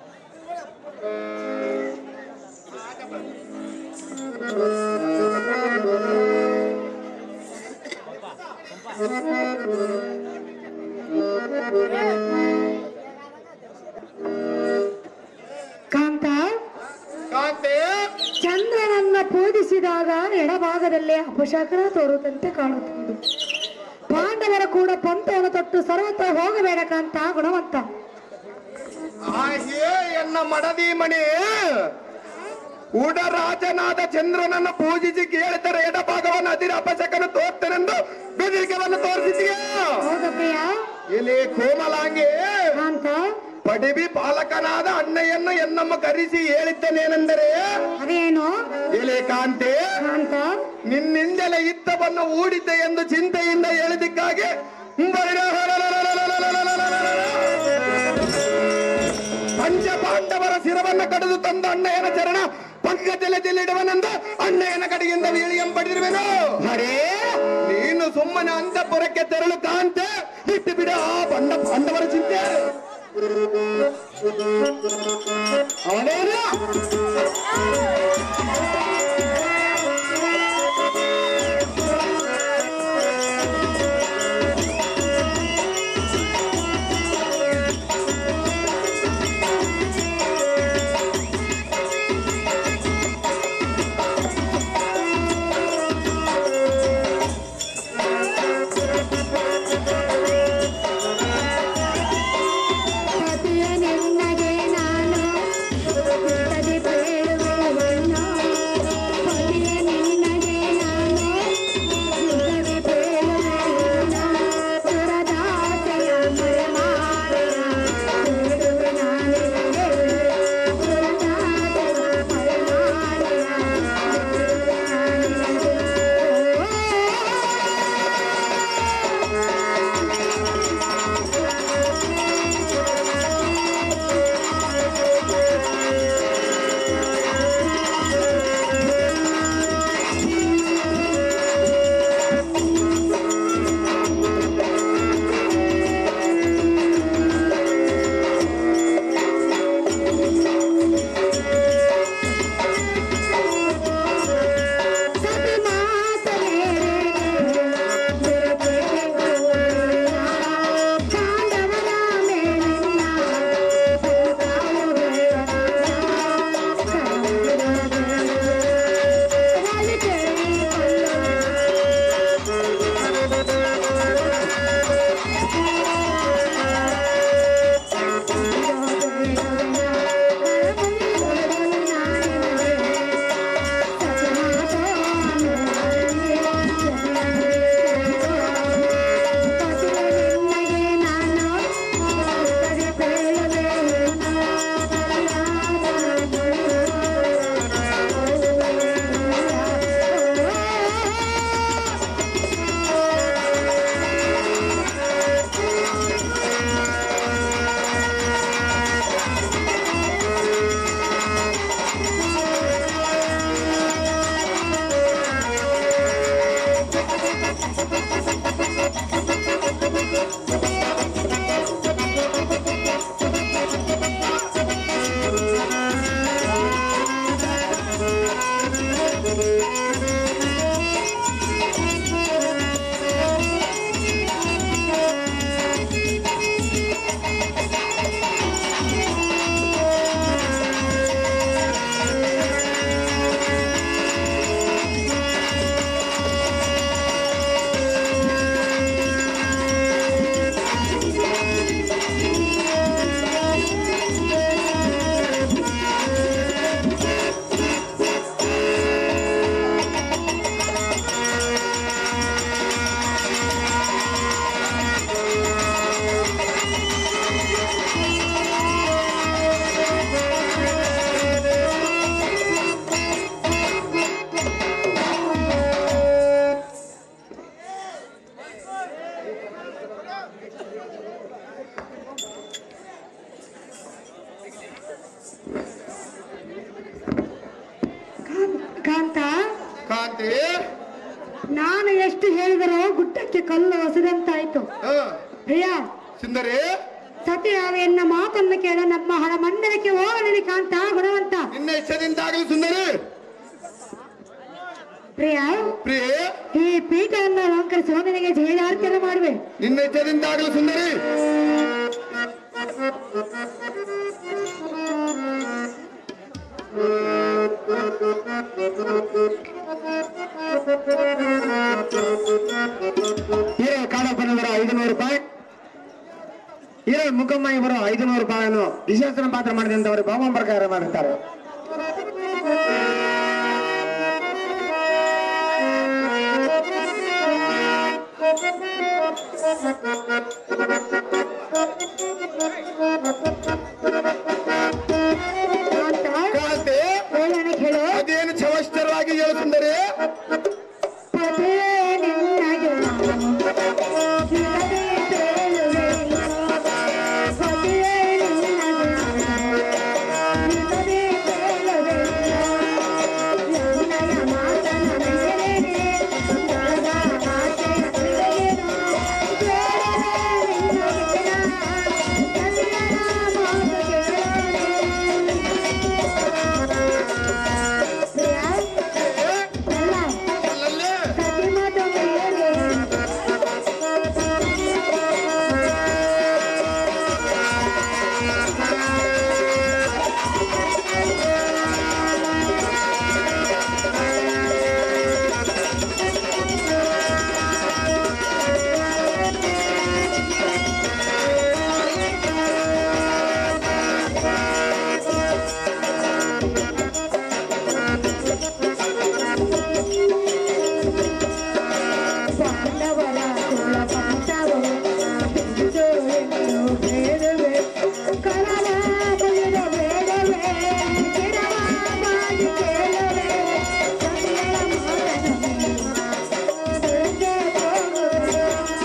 ಕಾಂತ ಕಾಂತೆ ಚಂದ್ರನನ್ನ ಪೂಜಿಸಿದಾಗ ಎಡಭಾಗದಲ್ಲಿ ಅಪಶಕನ ತೋರುತ್ತಂತೆ ಕಾಣುತ್ತದೆ ಪಾಂಡವರ ಕೂಡ ಪಂಥವನ್ನು ತೊಟ್ಟು ಸರ್ವತ್ರ ಹೋಗಬೇಡ ಕಾಂತ ಗುಣವಂತ ಹಾಗೆ ಎನ್ನ ಮಡದಿ ಮಣಿ ಉಡರಾಜನಾದ ಚಂದ್ರನನ್ನು ಪೂಜಿಸಿ ಕೇಳಿದರೆ ಎಡಭಾಗವನ್ನು ಅದಿರ ಅಪಶಕನು ತೋರ್ತನೆಂದು ಬೆದರಿಕೆಯನ್ನು ತೋರಿಸಿದೆಯಾ ಹೌದಪ್ಪಯ್ಯ ಇಲ್ಲಿ ಕೋಮಲಾಂಗಿ ಕಾಂತ ಪಡಿಬಿ ಪಾಲಕನಾದ ಅಣ್ಣಯ್ಯನ್ನು ಎನ್ನಮ್ಮ ಕರೆಸಿ ಹೇಳಿದ್ದನೇನೆಂದರೆ ಅದೇನು ಎಲೆ ಕಾಂತೆ ಕಾಂತ ನಿನ್ನಿಂದಲೇ ಇತ್ತವನ್ನು ಹೂಡಿದ್ದೆ ಎಂದು ಚಿಂತೆಯಿಂದ ಹೇಳಿದ್ದಕ್ಕಾಗಿ ಪಂಚಪಾಂಡವರ ಶಿರವನ್ನ ಕಡಿದು ತಂದ ಅಣ್ಣಯ್ಯನ ಚರಣ ಪಂಕಜಲದಲ್ಲಿಡುವನೆಂದು ಅಣ್ಣಯ್ಯನ ಕಡೆಯಿಂದ ವೀಳಿಯಂಪಡಿರುವೆನು ಹರೇ ನೀನು ಸುಮ್ಮನೆ ಅಂತಪುರಕ್ಕೆ ತೆರಳು ಕಾಂತೆ ಬಿಟ್ಟು ಬಿಡ ಆ ಬಂಡ ಪಾಂಡವರ ಚಿಂತೆ ಅವನೇನು ಪತಿಯ ನಿನ್ನಗೆ ನಾನು ಕಲ್ಲು ಹೊಸದಂತಾಯ್ತು ಹ, ಪ್ರಿಯ ಸುಂದರಿ ಸತಿಯಾವೆಯನ್ನ ಮಾತನ್ನು ಕೇಳ ನಮ್ಮ ಹಣ ಮಂದಿರಕ್ಕೆ ಹೋಗಲಿ ಕಾಂತ ಗುಣವಂತ ನಿನ್ನ ಇಷ್ಟದಿಂದ ಆಗಲಿ ಸುಂದರಿ ಪ್ರಿಯ ಪ್ರಿಯೆ ಈ ಪೀಠವನ್ನು ಅಲಂಕರಿಸುವ ನಿನಗೆ ಜಯದಾರ್ತಿಯನ್ನು ಮಾಡುವೆ ನಿನ್ನ ಇಷ್ಟದಿಂದ ಆಗಲಿ ಸುಂದರಿ ಹೀರೋ ಕಾಡಪ್ಪನವರ ಐದುನೂರು ರೂಪಾಯಿ ಹೀರೋ ಮುಖಮ್ಮ ಇವರು ಐದುನೂರು ರೂಪಾಯಿಯನ್ನು ವಿಶೇಷಣ ಪಾತ್ರ ಮಾಡಿದಂತವರು ಬಹುಮಾನ ಪ್ರಕಾರ ಮಾಡಿರ್ತಾರೆ ಕಾಂತ ಕಾಂತೆ ಹೇಳೋಣ ಕೇಳು ಅದೇನು ಚವಷ್ಟರವಾಗಿ ಹೇಳು ಸುಂದರಿ ಪದೇ ನಿನ್ನಗೆ ನಾನು ಇಲ್ಲದೆ ಕೇಳುವೆ. ಪದೇ ನಿನ್ನಗೆ ನಾನು ಇಲ್ಲದೆ ಕೇಳುವೆ. ನನ್ನಯ ಮಾತನ ಮೇರೆಗೆ ದೊಡ್ಡ ಆಸೆಯ ಬೆಳೆಯೇನು. ಕೇಳದೆ ನಿನ್ನಗೆ ನಾನು ಕನ್ನಡ ಮಾತು ಕೇಳದೆ. ಪ್ರಿಯ, ಅಲ್ಲ ಅಲ್ಲಲ್ಲೇ ಸತಿಮತ ಮೇಲೆ ಪಾಂಡವರ ಕುಲ ಪಂಚವು ಬಿಂದು ಎಂದು ಬೇಡವೆ ಕರವ ಬಲಿದ ಬೇಡವೆ ಗಿಡವ ಬಾಗಿ ಕೇಳವೆ ಕನ್ನೆಯ ಮಾತನವೇ ಬೆಂದೆ ಹೋಗುವೆ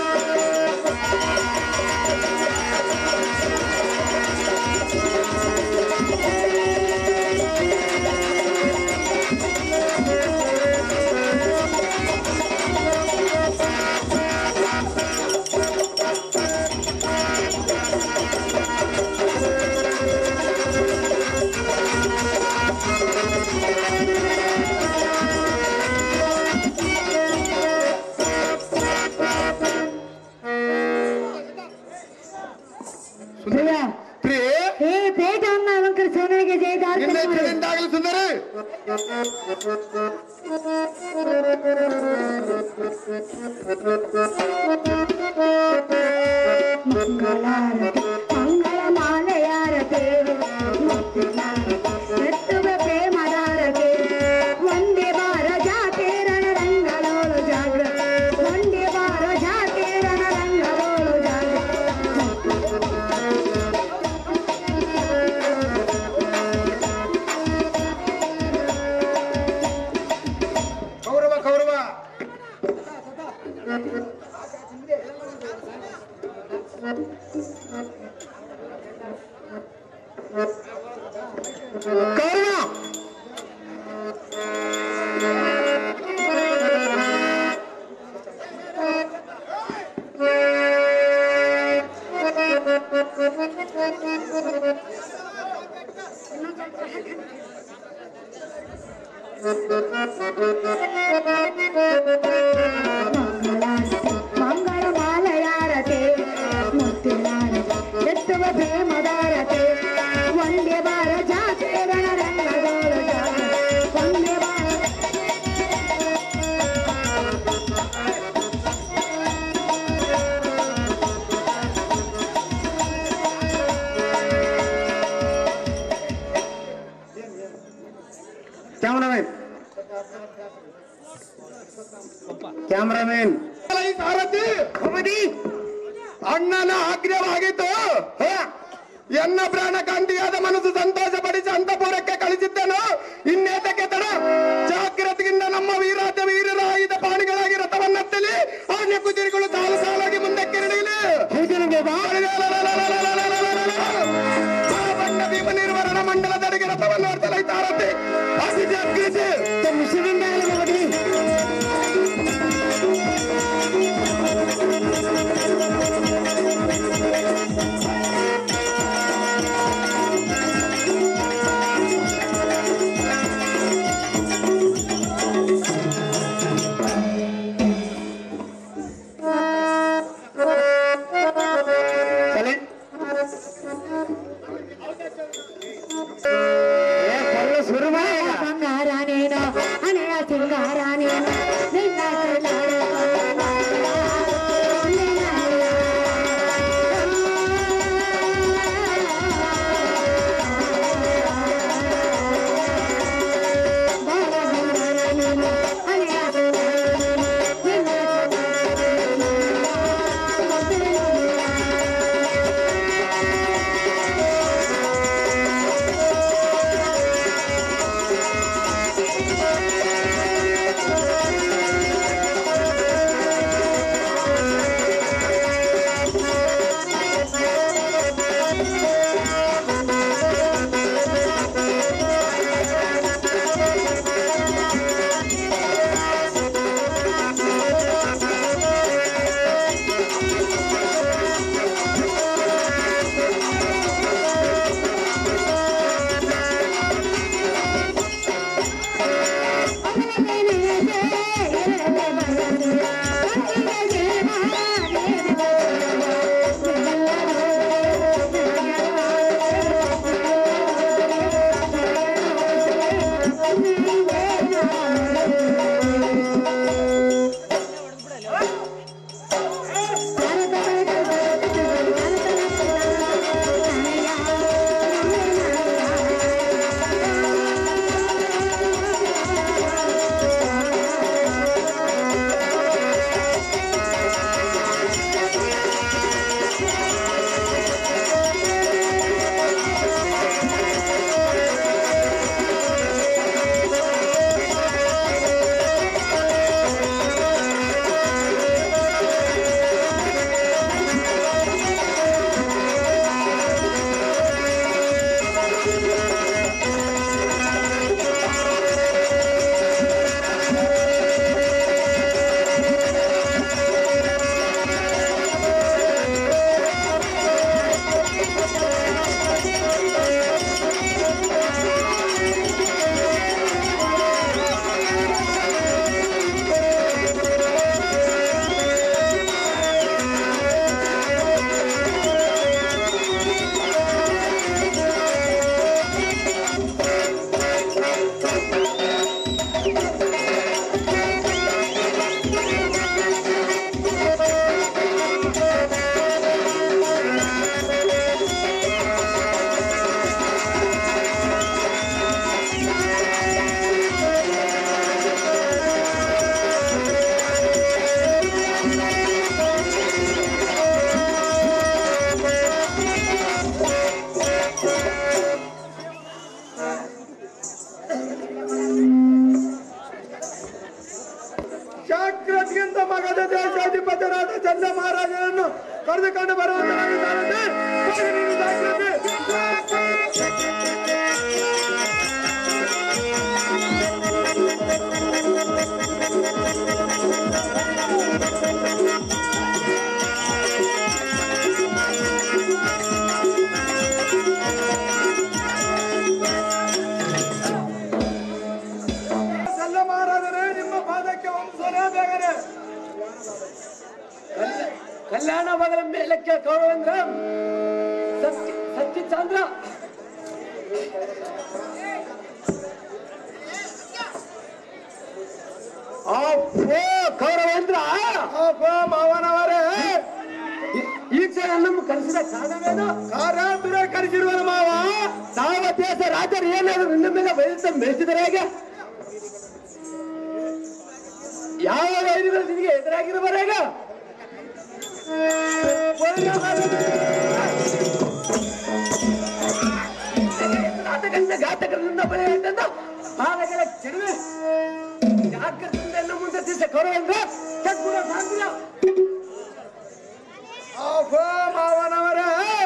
ಪ್ರಿಯ ಪ್ರಿಯೆ ಈ ಪೇಟವನ್ನು ಅಲಂಕರಿಸುವ ನನಗೆ ಜಯದಾರ್ಥ ನಿನ್ನ ಇಷ್ಟದಿಂದ ಆಗಲಿ ಸುಂದರಿ ಮಂಗಳಾರತಿ ಮಂಗಳ ಮಾಲೆಯಾರತಿ ಎತ್ತುವ ಪ್ರೇಮದಾರತಿ ಒಂದೇ ಬಾರ ಜಾತಿ ರಣರಂಗಲೋಳು ಜಾಗೃತ ಒಂದೇ ಬಾರ ಜಾತಿ ರಣರಂಗಲೋಳು ಜಾಗೃತ ಕೌರವ ಕೌರವ ಕೌರವ ಮಂಗಳ ಮಾಲೆಯಾರತೆ ಮುತ್ತಿನಾರತೆ ಎತ್ತುವ ಪ್ರೇಮದಾರತೆ ಒಂದೇ ಬಾರ ಜಾತಿ ರಣರಂಗದೋಳು ಜಾಗೃತ ಒಂದೇ ಬಾರ ಕ್ಯಾಮ್ರಾಮನ್ ಕ್ಯಾಮ್ರಾಮನ್ ಈ ಸಾರಥಿ ಭೂಪತಿ ಅಣ್ಣನ ಆಗ್ರಹವಾಗಿತ್ತು ಹ? ಎನ್ನ ಪ್ರಾಣ ಕಾಂತಿಯಾದ ಮನಸ್ಸು ಸಂತೋಷ ಪಡಿಸಿ ಅಂತಪುರಕ್ಕೆ ಕಳಿಸಿದ್ದೆನು ಇನ್ನೇತಕ್ಕೆ ತಡ ಜಾಗ್ರತೆಯಿಂದ ನಮ್ಮ ವೀರಾತ ವೀರರ ಆಯುಧ ಪಾಣಿಗಳಾಗಿ ರಥವನ್ನತ್ತಲಿ ಆನೆ ಕುದುರೆಗಳು ಸಾಲು ಸಾಲಾಗಿ ಮುಂದಕ್ಕೆ ನಡೆಯಲಿ ಹೌದು ನಂಗೆ ಬಾ ಬಣ್ಣ ಭೀಮ ನಿರ್ವರಣ ಮಂಡಲದಡೆಗೆ ರಥವನ್ನು ಹೊರತಲೈತಾರತೆ ಅತಿ ಜಾಗ್ರತೆ ಮುಸ್ಲಿಂ ಭೂಪತಿ ಕೌರವೇಂದ್ರ ಸತ್ಯ ಸತ್ಯಚಂದ್ರ ಕೌರವೇಂದ್ರ ಮಾವನವರೇ ಈ ಕ್ಷಣ ನಮ್ಮ ಕರೆಸಿದ ಕಾರಣವೇನು ಕಾರಾತುರ ಕರೆಸಿರುವನ ಮಾವ ಯಾವ ದೇಶ ರಾಜರು ಏನಾದ್ರು ನಿನ್ನ ಮೇಲೆ ಬಯಸ ಬೆಳೆಸಿದರೆ ಹೇಗೆ ಯಾವ ವೈರಿಗಳು ನಿನಗೆ ಎದುರಾಗಿರುವರೆ ಈಗ ಘಾತಕರಿಂದ ಘಾತಕರಿಂದ ಬರೆಯುವಂತ ಬಾಲಗಳ ಚೆಲುವೆ ಜಾಗ್ರತೆಯಿಂದ ಇನ್ನು ಮುಂದೆ ದಿವಸ ಕೌರವೇಂದ್ರ ಚಕ್ರ ಸಾಂದ್ರ ಅಹೋ ಮಾವನವರೇ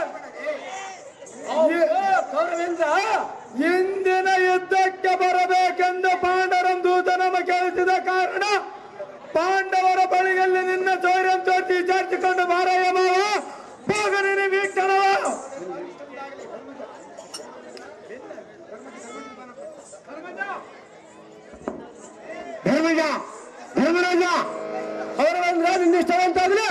ಕೌರವೇಂದ್ರ ಇಂದಿನ ಯುದ್ಧಕ್ಕೆ ಬರಬೇಕೆಂದು ಪಾಂಡವರಂ ದೂತ ನಮ ಕೇಳಿಸಿದ ಕಾರಣ ಪಾಂಡವರ ಬಳಿಯಲ್ಲಿ ನಿನ್ನ ಚೌರ್ಯಂ ತೋರಿಸಿ ವಿಚಾರಿಸಿಕೊಂಡು ಮಾರಾಯ ಮಾವ ಹೋಗನೇ ವೀಕ್ಷಣವ ಧರ್ಮಜ ಧರ್ಮರಾಜ ಕೌರವೇಂದ್ರ ನಿನ್ನ ಇಷ್ಟವಂತಾಗಲಿ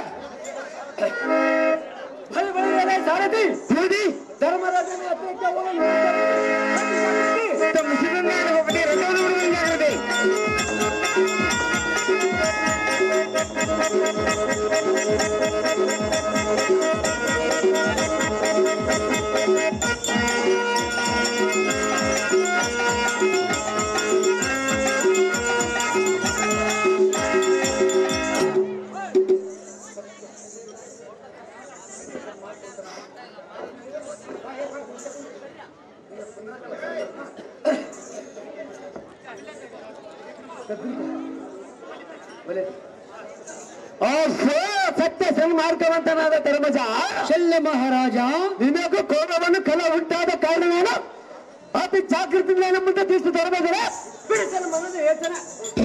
ಬಳಿ ಬಳಿ ಸಾರಥಿ ನೋಡಿ ಧರ್ಮರಾಜನ ಹತ್ತಿರಕ್ಕೆ ಹೋಗಲು ತಮ್ಮ ಶಿವನಾಡ ಹೋಗಲಿ ರಂಗವನ್ನು ಬಿಡುವಂತಾಗಲಿ ಸತ್ಯ ಸನ್ಮಾರ್ಗವಂತನಾದ ಧರ್ಮಜ ಶಲ್ಯ ಮಹಾರಾಜ ನಿನಗೂ ಕೋಪವನ್ನು ಕಲ ಉಂಟಾದ ಕಾರಣವೇನು ಅತಿ ಜಾಗೃತಿಯಿಂದ ನಮ್ಮ ಮುಂದೆ ತಿಳಿಸು ಧರ್ಮಜರ ಬಿಡಿಸಲು ಮನದ ಯೋಚನೆ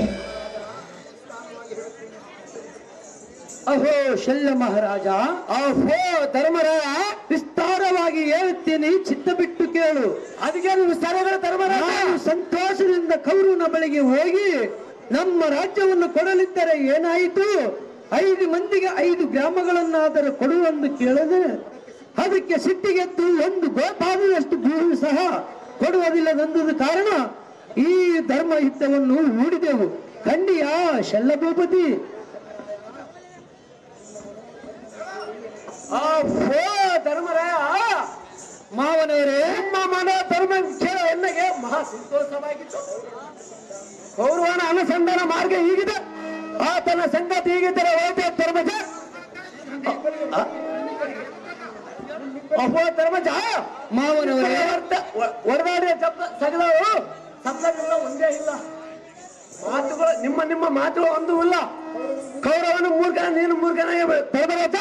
ಅಹೋ ಶಲ್ಯ ಮಹಾರಾಜ ಅಹೋ ಧರ್ಮರಾಯ ವಿಸ್ತಾರವಾಗಿ ಹೇಳುತ್ತೀನಿ ಚಿತ್ತ ಬಿಟ್ಟು ಕೇಳು ಅದಕ್ಕೆ ವಿಸ್ತಾರಗಳ ಧರ್ಮರಾಯ ಸಂತೋಷದಿಂದ ಕೌರವನ ಬಳಿಗೆ ಹೋಗಿ ನಮ್ಮ ರಾಜ್ಯವನ್ನು ಕೊಡಲಿದ್ದರೆ ಏನಾಯಿತು ಐದು ಮಂದಿಗೆ ಐದು ಗ್ರಾಮಗಳನ್ನಾದರೂ ಕೊಡುವಂದು ಕೇಳಿದೆ ಅದಕ್ಕೆ ಸಿಟ್ಟಿಗೆದ್ದು ಒಂದು ಗೋಪಾದದಷ್ಟು ಭೂಮಿ ಸಹ ಕೊಡುವುದಿಲ್ಲದೊಂದು ಕಾರಣ ಈ ಧರ್ಮ ಯುದ್ಧವನ್ನು ಹೂಡಿದೆವು ಖಂಡಿಯ ಶಲ್ಲಭೂಪತಿ ಧರ್ಮರಾಯ ಮಾವನವರೇ ನಿಮ್ಮ ಮನ ಧರ್ಮ ವಿಚಾರ ಎನ್ನಗೆ ಮಹಾ ಸಂತೋಷವಾಗಿತ್ತು ಕೌರವನ ಅನುಸಂಧಾನ ಮಾರ್ಗ ಹೀಗಿದೆ ಆತನ ಸಂಗತಿ ಹೀಗಿದ್ದರೆ ಹೋದೆ ಧರ್ಮಜ ಅಹೋ ಧರ್ಮಜ ಮಾವನವರೇ ಒಡನಾಡಿಯ ಶಬ್ದ ಸಗಲವು ಶಬ್ದಗಳೆಲ್ಲ ಒಂದೇ ಇಲ್ಲ ಮಾತುಗಳು ನಿಮ್ಮ ನಿಮ್ಮ ಮಾತುಗಳು ಒಂದು ಇಲ್ಲ ಕೌರವನ ಮೂರ್ಖನ ನೀನು ಮೂರ್ಖನ ಧರ್ಮರಾಜ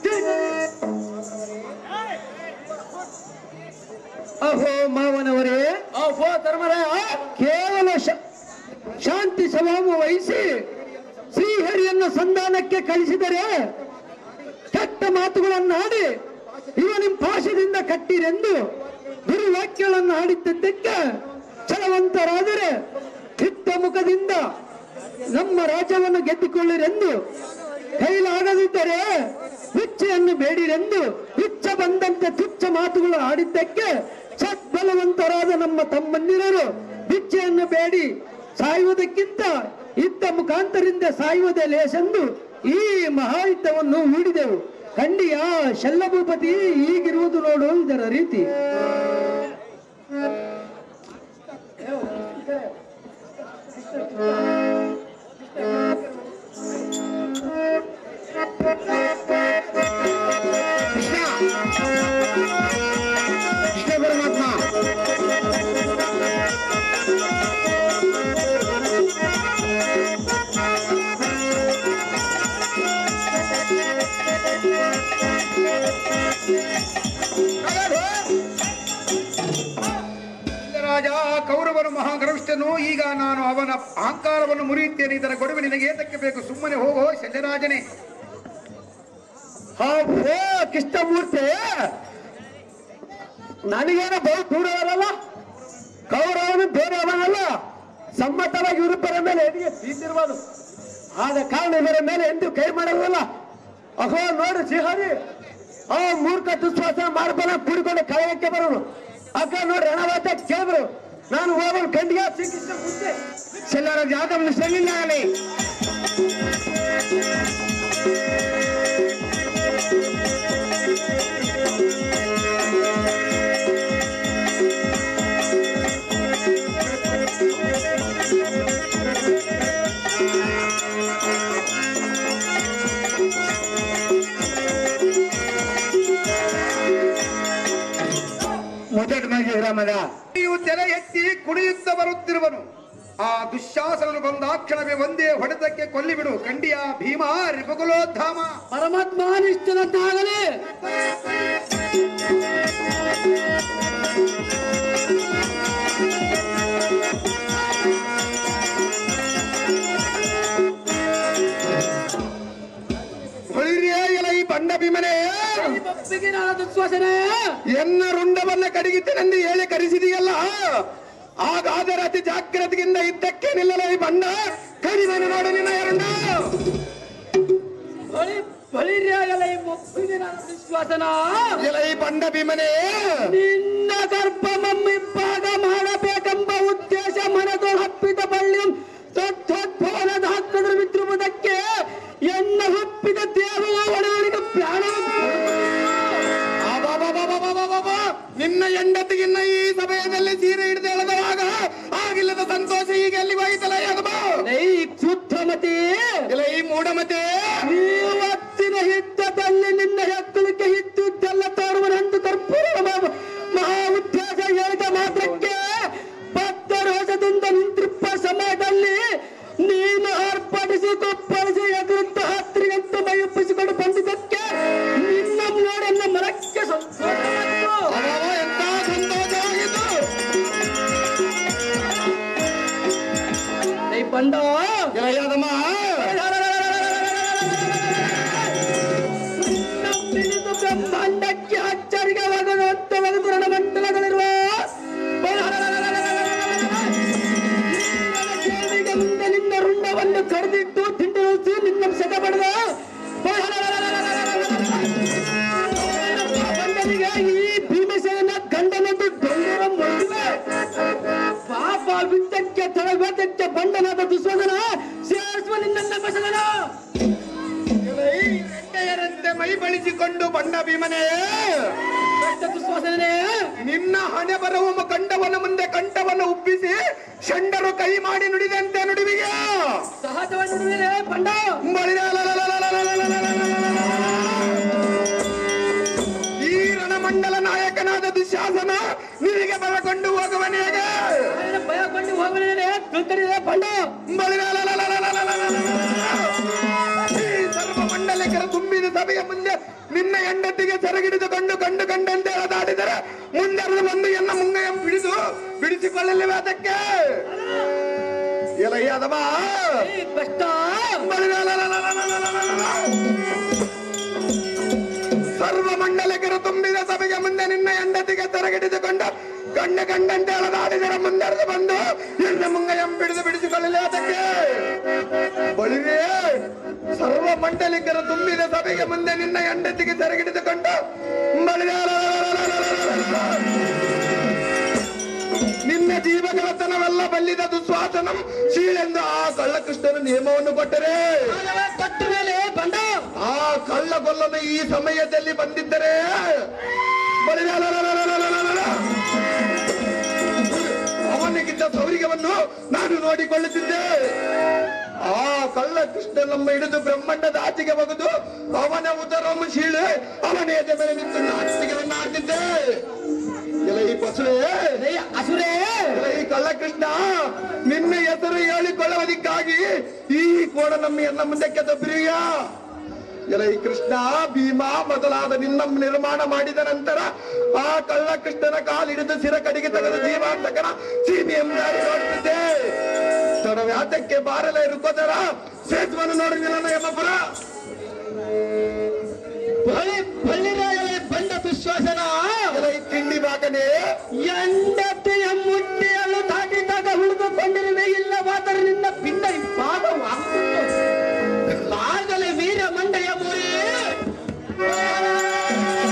ಅಹೋ ಮಾವನವರೇ ಅಹೋ ಧರ್ಮರಾಯ ಕೇವಲ ಶ- ಶಾಂತಿ ಸ್ವಭಾವ ವಹಿಸಿ ಶ್ರೀಹರಿಯನ್ನು ಸಂಧಾನಕ್ಕೆ ಕಳಿಸಿದರೆ ಕೆಟ್ಟ ಮಾತುಗಳನ್ನಾಡಿ ಇವ ನಿಮ್ಮ ಪಾಶದಿಂದ ಕಟ್ಟಿರೆಂದು ದುರ್ವಾಕ್ಯಗಳನ್ನು ಆಡಿದ್ದಕ್ಕೆ ಛಲವಂತರಾದರೆ ಚಿತ್ತ ಮುಖದಿಂದ ನಮ್ಮ ರಾಜ್ಯವನ್ನು ಗೆದ್ದುಕೊಳ್ಳಿರೆಂದು ಕೈಲಾಗದಿದ್ದರೆ ಇಚ್ಛೆಯನ್ನು ಬೇಡಿರೆಂದು ಇಚ್ಛೆ ಬಂದಂತೆ ತುಚ್ಛ ಮಾತುಗಳು ಆಡಿದ್ದಕ್ಕೆ ಸದ್ಬಲವಂತರಾದ ನಮ್ಮ ತಮ್ಮಂದಿರರು ಭಿಕ್ಷೆಯನ್ನು ಬೇಡಿ ಸಾಯುವುದಕ್ಕಿಂತ ಯುದ್ಧ ಮುಖಾಂತರಿಂದ ಸಾಯುವುದೇ ಲೇಸೆಂದು ಈ ಮಹಾಯುದ್ಧವನ್ನು ಹೂಡಿದೆವು ಖಂಡಿಯ ಶಲ್ಲಭೂಪತಿ ಈಗಿರುವುದು ನೋಡು ಇದರ ರೀತಿ ಕೃಷ್ಣ ಕೃಷ್ಣ ಪರಮಾತ್ಮ ರಾಜ ಕೌರವನು ಮಹಾಗರ್ವಿಷ್ಠನು ಈಗ ನಾನು ಅವನ ಅಹಂಕಾರವನ್ನು ಮುರಿಯುತ್ತೇನೆ ಇದರ ಗೊಡವೆ ನಿನಗೆ ಏತಕ್ಕೆ ಬೇಕು ಸುಮ್ಮನೆ ಹೋಗೋ ಶಲ್ಯರಾಜನೇ ಹೋ ಕೃಷ್ಣಮೂರ್ತಿ ನನಗೇನೋ ಬಹು ದೂರವರಲ್ಲ ಕೌರವನು ಬೇರೆಯವನಲ್ಲ ಸಮ್ಮತವಾಗಿ ಇರುಬ್ಬರ ಮೇಲೆ ಎದಿಗೆ ಬೀಸಿರ್ಬೋದು ಆದ ಕಾರಣ ಇವರ ಮೇಲೆ ಎಂದೂ ಕೈ ಮಾಡಲ್ವಲ್ಲ ಅಹೋ ನೋಡು ಶ್ರೀಹರಿ ಆ ಮೂರ್ಖ ದುಶ್ವಾಸ ಮಾಡ್ಬಲ ಕುಡ್ಕೊಂಡು ಕಳೆಯಕ್ಕೆ ಬರೋನು ಅಕ್ಕ ನೋಡ್ರಿ ರಣವಾತ ಕೇಳಿದ್ರು ನಾನು ಹೋಗೋನು ಕಂಡಿಗೆ ಶ್ರೀಕೃಷ್ಣ ಮುಂದೆ చెల్లర జాతం చెల్లిందాలి మొదటి మంచి రామదా ನೀವು ತೆರೆ ಎತ್ತಿ ಕುಣಿಯುತ್ತ ಬರುತ್ತಿರುವನು ಆ ದುಶ್ಯಾಸನನು ಬಂದಾಕ್ಷಣವೇ ಒಂದೇ ಹೊಡೆತಕ್ಕೆ ಕೊಲ್ಲಿಬಿಡು ಕಂಡಿಯ ಭೀಮ ರಿಪುಕುಲೋದ್ಧಾಮ ಪರಮಾತ್ಮ ನಿಷ್ಠನದ್ದಾಗಲಿ ಹೊಳಿರಿಯೇ ಇಲ್ಲ ಈ ಬಂಡ ಭೀಮನೇ ದುಶ್ವಾಸನೆ ಎನ್ನ ರುಂಡವನ್ನ ಕಡಿಗಿದ್ದೇನೆಂದು ಹೇಳಿ ಕರೆಸಿದೆಯಲ್ಲ ಹಾಗಾದರೆ ಅತಿ ಜಾಗ್ರತೆಯಿಂದ ಇದ್ದಕ್ಕೆ ನಿಲ್ಲಲ ಈ ಬಂಡ ಕಡಿಮೆ ನೋಡು ನಿನ್ನ ಎರಡ ಬಳಿರ್ಯಾಗಲ್ಲ ಈ ಮುಪ್ಪಿಗೆ ನಾನು ದುಶ್ವಾಸನ ಇಲ್ಲ ಈ ಬಂಡ ಭೀಮನೇ ನಿನ್ನ ಗರ್ಭ ಮಮ್ಮಿಪ್ಪಾಗ ಮಾಡಬೇಕೆಂಬ ಉದ್ದೇಶ ಮನದೊಳ ಹಪ್ಪಿದ ಬಳ್ಳಿಯಂ ಸತ್ಯೋದ್ಭವನದ ಹಕ್ಕದ್ರ ಮಿತ್ರಪದಕ್ಕೆ ಎನ್ನ ಹುಪ್ಪಿದ ದೇವವ ಒಡವಳಿಗೆ ಪ್ರಾಣ ಅಬಾಬಾಬಾಬಾಬಾಬಾಬಾ. ನಿನ್ನ ಹೆಂಡತಿಗಿನ್ನ ಈ ಸಮಯದಲ್ಲಿ ಸೀರೆ ಹಿಡಿದು ಎಳೆದವಾಗ ಆಗಿಲ್ಲದ ಸಂತೋಷ ಈಗ ಎಲ್ಲಿ ಹೋಯ್ತಲ್ಲ ಯಾದವ ಈ ಶುದ್ಧಮತಿ ಇಲ್ಲ ಈ ಮೂಢಮತೆ ಇವತ್ತಿನ ಹಿದ್ದದಲ್ಲಿ ನಿನ್ನ ಹೆಕ್ಕಲಿಕ್ಕೆ ಹಿದ್ದುದ್ದೆಲ್ಲ ತೋರುವನೆಂದು ಕರ್ಪೂರ ಮ- ಮಹಾ ಉದ್ದೇಶ ಹೇಳಿದ ಮಾತ್ರಕ್ಕೆ ಬದ್ಧ ರೋಷದಿಂದ ನಿಂತಿರುವ ಸಮಯದಲ್ಲಿ ನೀನು ಆರ್ಭಟಿಸಿ ಕೊಪ್ಪಳಿಸಿ ಎದುರುತ್ತ ಹತ್ತಿರಗಂತ ಮೈಯೊಪ್ಪಿಸಿಕೊಂಡು ಬಂದಿದ್ದಕ್ಕೆ ನಿನ್ನ ನೋಡಿ ನನ್ನ ಮನಕ್ಕೆ ಸಂತೋಷವಾಯಿತು. ಅಬಾಬ, ಎಂತ ಸಂತೋಷವಾಗಿತ್ತು ಈ ಬಂಡ ಇಲ್ಲ ಯಾದಮ್ಮ ನಂಬಿನಿದು ಬ್ರಹ್ಮಾಂಡಕ್ಕೆ ಅಚ್ಚರಿಗವಾಗುವಂತ ಒಂದು ರಣಮಂಡಲಗಳಿರುವ ಕೇಳಿಗೆ ಮುಂದೆ ನಿನ್ನ ರುಂಡವನ್ನು ಕಡಿದಿಟ್ಟು ತಿಂಡಿಸಿ ನಿನ್ನ ಸೆಟ ಪಡೆದ ಬಂಡನಿಗೆ ಈ ಭೀಮಸೇನ ಗಂಡನದ್ದು ಡೊಂಗರ ಮದುವೆ ಪಾಪ ವಿತ್ತಕ್ಕೆ ತಳಬೇತಕ್ಕೆ ಬಂಡನಾದ ದುಸ್ವದನ ಸೇರಿಸುವ ನಿನ್ನ ಬಸದನ ರೆಡ್ಡೆಯರಂತೆ ಮೈ ಬಳಿಸಿಕೊಂಡು ಬಂಡ ಭೀಮನೇ ದುಸ್ವಾಸನೆ ನಿನ್ನ ಹಣೆ ಬರವು ಕಂಡವನ ಮುಂದೆ ಕಂಠವನ್ನು ಉಬ್ಬಿಸಿ ಷಂಡರು ಕೈ ಮಾಡಿ ನುಡಿದಂತೆ ನುಡಿವಿಗೆ ಸಹಜವಾಗಿ ನುಡಿದರೆ ಬಂಡ ಈ ರಣಮಂಡಲ ನಾಯಕನಾದ ದುಶ್ಯಾಸನ ನಿನಗೆ ಬರಕೊಂಡು ಹೋಗುವನು ಹೇಗೆ ఆయన భయపడి ಹೋಗಲಿದೆ ತಿಳ್ತರಿದೆ ಬಂಡ ಈ ಸರ್ವ ಮಂಡಲಿಕರ ತುಂಬಿದ ಸಭೆಯ ಮುಂದೆ ನಿನ್ನ ಹೆಂಡತಿಗೆ ಸೆರಗಿಡಿದುಕೊಂಡು ಕಂಡು ಕಂಡಂತೆ ಎಳೆದಾಡಿದರೆ ಮುಂದೆ ಬಂದು ಎನ್ನ ಮುಂಗಯ ಬಿಡಿದು ಬಿಡಿಸಿಕೊಳ್ಳಲಿವೆ ಅದಕ್ಕೆ ಎಲ ಯಾದವ ಈ ಕಷ್ಟ ಸರ್ವ ಮಂಡಲಿಕರ ತುಂಬಿದ ಸಭೆಗೆ ಮುಂದೆ ನಿನ್ನ ಹೆಂಡತಿಗೆ ತೆರಗಿಡಿದುಕೊಂಡು ಕಂಡು ಕಂಡಂತೆ ಎಳೆದಾಡಿದರ ಮುಂದೆರೆದು ಬಂದು ಎನ್ನ ಮುಂಗಯಂ ಬಿಡಿದು ಬಿಡಿಸಿಕೊಳ್ಳಲಿ ಅದಕ್ಕೆ ಬಳಿರೇ ಸರ್ವ ಮಂಡಲಿಕರ ತುಂಬಿದ ಸಭೆಗೆ ಮುಂದೆ ನಿನ್ನ ಹೆಂಡತಿಗೆ ತೆರಗಿಡಿದುಕೊಂಡು ಬಳಿರೇ ನಿನ್ನ ಜೀವಗಳತನವೆಲ್ಲ ಬಲ್ಲಿದ ದುಸ್ವಾಸನಂ ಶೀಳೆಂದು ಆ ಕಳ್ಳಕೃಷ್ಣನ ನಿಯಮವನ್ನು ಕೊಟ್ಟರೆ ಕೊಟ್ಟ ಮೇಲೆ ಬಂಡ ಆ ಕಳ್ಳಗೊಲ್ಲನು ಈ ಸಮಯದಲ್ಲಿ ಬಂದಿದ್ದರೆ ಬಲಿದಾಲಲಲಲಲಲಲಲ. ಅವನಿಗಿದ್ದ ಸೌರಿಗವನ್ನು ನಾನು ನೋಡಿಕೊಳ್ಳುತ್ತಿದ್ದೆ ಆ ಕಳ್ಳ ಕೃಷ್ಣ ನಮ್ಮ ಹಿಡಿದು ಬ್ರಹ್ಮಾಂಡದ ಆಚೆಗೆ ಬಗೆದು ಅವನ ಉದರವನ್ನು ಶೀಳೆ ಅವನ ಎದೆ ಮೇಲೆ ನಿಂತು ನಾಚಿಕೆಯನ್ನು ಆಡ್ತಿದ್ದೆ ಎಲ್ಲ ಈ ಪಸುಳೆ ಏ ಅಸುರೇ ಎಲ್ಲ ಈ ಕಳ್ಳಕೃಷ್ಣ ನಿನ್ನ ಹೆಸರು ಹೇಳಿಕೊಳ್ಳುವುದಕ್ಕಾಗಿ ಈ ಕೋಣ ನಮ್ಮ ಎನ್ನ ಮುಂದಕ್ಕೆ ತಪ್ಪಿರಿಯ ಎಲ್ಲ ಈ ಕೃಷ್ಣ ಭೀಮ ಮೊದಲಾದ ನಿನ್ನ ನಿರ್ಮಾಣ ಮಾಡಿದ ನಂತರ ಆ ಕಳ್ಳ ಕೃಷ್ಣನ ಕಾಲಿಡಿದು ಸಿರ ಕಡೆಗೆ ತೆಗೆದು ಜೀವಾಂತಕನ ಸೀಮೆ ಎಂಬುದಾಗಿ ನೋಡ್ತಿದ್ದೆ ವ್ಯಾತಕ್ಕೆ ಬಾರಲ ಇರುಕೋದರ ಸೇತುವನ್ನು ನೋಡಿ ನಿನ್ನ ಯಮಪುರ ಬಳ್ಳಿರಾಗಲೇ ಬಂಡ ದುಶ್ವಾಸನ ಎಲ್ಲ ಈ ತಿಂಡಿ ಬಾಕನೆ ಎಂಡತೆಯ ಮುಟ್ಟಿಯನ್ನು ದಾಟಿದಾಗ ಉಳಿದುಕೊಂಡಿರುವೆ ಇಲ್ಲವಾದರೆ ನಿನ್ನ ಪಿಂಡ ಭಾಗವಾಗುತ್ತಿತ್ತು ಆಗಲೇ ವೀರ ಮಂಡಯ ಮೂರಿ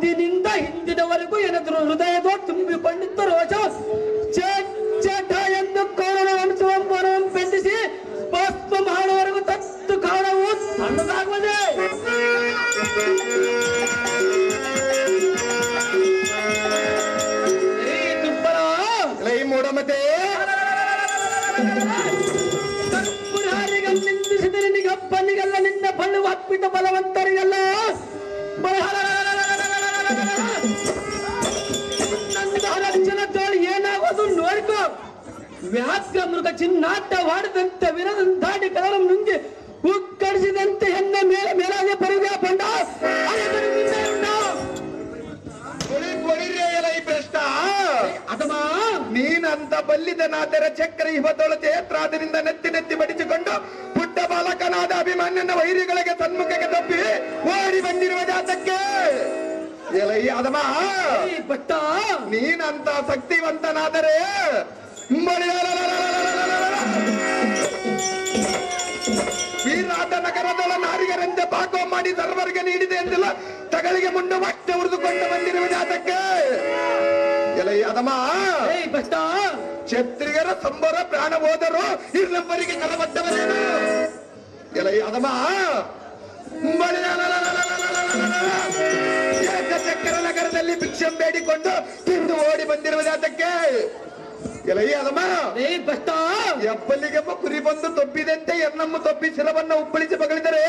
ಅಂದಿನಿಂದ ಹಿಂದಿನವರೆಗೂ ಏನಾದ್ರು ಹೃದಯದ ತುಂಬಿಕೊಂಡಿದ್ದ ರೋಷ ಚ- ಚಟ ಎಂದು ಕೌರವ ವಂಶವನ್ನು ಬೆಂದಿಸಿ ಭಸ್ಮ ಮಾಡುವವರೆಗೂ ತತ್ತು ಕಾರಣವು ತಣ್ಣದಾಗುವುದೇ ಏ ದುರ್ಬಲ ಲೈ ಮೂಢಮತೆ ಕರ್ಪುರಾರಿಗೆ ನಿಂದಿಸಿದರೆ ನಿಗಪ್ಪನಿಗೆಲ್ಲ ನಿನ್ನ ಬಳ್ಳುವ ಹಪ್ಪಿದ ಬಲವಂತರಿಗೆಲ್ಲ ನನ್ನ ತೋಳಿ ಏನಾಗೋದು ನೋಡ್ಕೋ ವ್ಯಾಘ್ರ ಮೃಗ ಚಿನ್ನಾಟವಾಡದಂತೆ ವಿರದಂತಾಡಿ ಕಲರ ನುಂಗಿ ಉಕ್ಕಡಿಸಿದಂತೆ ಹೆಣ್ಣ ಮೇಲೆ ಮೇಲಾಗೆ ಪರಿವ್ಯಾ ಬಂಡ ಅರೆದರು ನಿನ್ನೆ ಉಂಡ. ಕೊಡಿ ಕೊಡಿರೇ ಲೈ ಭ್ರಷ್ಟ ಅದಮ್ಮ ನೀನಂತ ಬಲ್ಲಿದನಾದರ ಚಕ್ರ ಇವತ್ತೊಳ ಚೇತ್ರಾದರಿಂದ ನೆತ್ತಿ ನೆತ್ತಿ ಬಡಿಸಿಕೊಂಡು ಪುಟ್ಟ ಬಾಲಕನಾದ ಅಭಿಮನ್ಯನ ವೈರಿಗಳಿಗೆ ಸನ್ಮುಖಕ್ಕೆ ತಪ್ಪಿ ಓಡಿ ಬಂದಿರುವ ಜಾತಕ್ಕೆ ಎಲೈ ಅದಮ ಈ ಭಟ್ಟ ನೀನಂತ ಶಕ್ತಿವಂತನಾದರೆ ವೀರಾಟ ನಗರದೊಳ ನಾರಿಗರಂತೆ ಪಾಕೋ ಮಾಡಿ ಸರ್ವರ್ಗೆ ನೀಡಿದೆ ಎಂದಿಲ್ಲ ತಗಳಿಗೆ ಮುಂಡು ಮತ್ತೆ ಉರಿದುಕೊಂಡು ಬಂದಿರುವ ಜಾತಕ್ಕೆ ಎಲೈ ಅದಮ ಏ ಭಟ್ಟ ಕ್ಷತ್ರಿಯರ ಸಂಬರ ಪ್ರಾಣ ಹೋದರು ಇನ್ನೊಬ್ಬರಿಗೆ ಕಲಬದ್ದವರೇನು ಎಲೈ ಅದಮ ಚಕ್ರ ನಗರದಲ್ಲಿ ಭಿಕ್ಷಂ ಬೇಡಿಕೊಂಡು ತಿಂದು ಓಡಿ ಬಂದಿರುವ ಜಾತಕ್ಕೆ ಎಲೈ ಅದಮ ಏ ಭಟ್ಟ ಎಬ್ಬಲಿಗೆಬ್ಬ ಕುರಿ ಬಂದು ತಪ್ಪಿದಂತೆ ಎನ್ನಮ್ಮ ತಪ್ಪಿ ಶಿರವನ್ನ ಉಪ್ಪಳಿಸಿ ಬಗಳಿದರೆ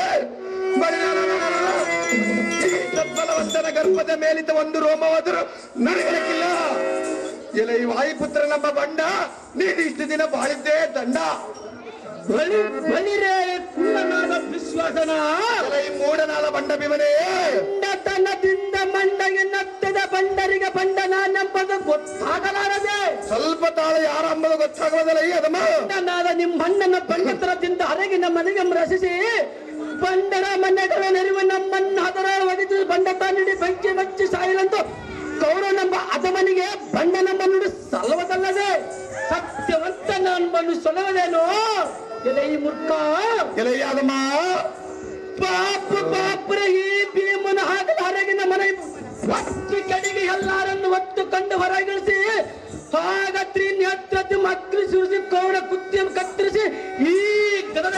ಈ ಸದ್ಬಲವಂತನ ಗರ್ಭದ ಮೇಲಿದ್ದ ಒಂದು ರೋಮವಾದರೂ ನಡೆಯಲಿಕ್ಕಿಲ್ಲ ಎಲೈ ವಾಯುಪುತ್ರನಮ್ಮ ಬಂಡ ನೀನು ಇಷ್ಟು ದಿನ ಬಾಳಿದ್ದೇ ದಂಡ ಬಲಿ ಬಲಿರೇ ಕುಳ್ಳನಾದ ವಿಶ್ವಾಸನ ಎಲೈ ಮೂಡನಾಳ ಬಂಡ ಬಿಮನೆ ಬಂಡತನದಿಂದ ಮಂಡಗೆ ನತ್ತದ ಬಂಡರಿಗೆ ಬಂಡ ನಾನೆಂಬುದು ಗೊತ್ತಾಗಲಾರದೆ ಸ್ವಲ್ಪ ತಾಳ ಯಾರ ಅಂಬದು ಗೊತ್ತಾಗುವುದಲ್ಲ ಈ ಅದಮ್ಮ ಬಂಡನಾದ ನಿಮ್ಮಣ್ಣನ ಬಂಡತನದಿಂದ ಹೊರಗಿನ ಮನೆಗೆ ರಸಿಸಿ ಬಂಡರ ಮನೆಗಳ ನೆರವು ನಮ್ಮನ್ನು ಹದರ ಒಡೆದು ಬಂಡತ ನೀಡಿ ಬೆಂಕಿ ಮಚ್ಚಿ ಸಾಯಿಲಂತೂ ಕೌರವನೆಂಬ ಅದಮನಿಗೆ ಬಂಡ ನಮ್ಮ ನುಡಿ ಸಲ್ಲವದಲ್ಲದೆ ಸತ್ಯವಂತ ನಮ್ಮನ್ನು ಸೊಲವದೇನೋ ಎಲೆ ಈ ಮೂರ್ಖ ಎಲೈ ಅದಮ್ಮ ಪಾಪ ಪಾಪರ ಈ ಭೀಮನ ಹಾಕಲ ಹೊರಗಿನ ಮನೆ ಒತ್ತಿ ಕಡೆಗೆ ಎಲ್ಲಾರನ್ನು ಒತ್ತು ಕಂಡು ಹೊರಗಿಳಿಸಿ ಹಾಗತ್ರಿ ನೇತ್ರದ್ದು ಮಕ್ಕಳು ಸುರಿಸಿ ಕೌಡ ಕುತ್ತಿಯ ಕತ್ತರಿಸಿ ಈ ಗದದ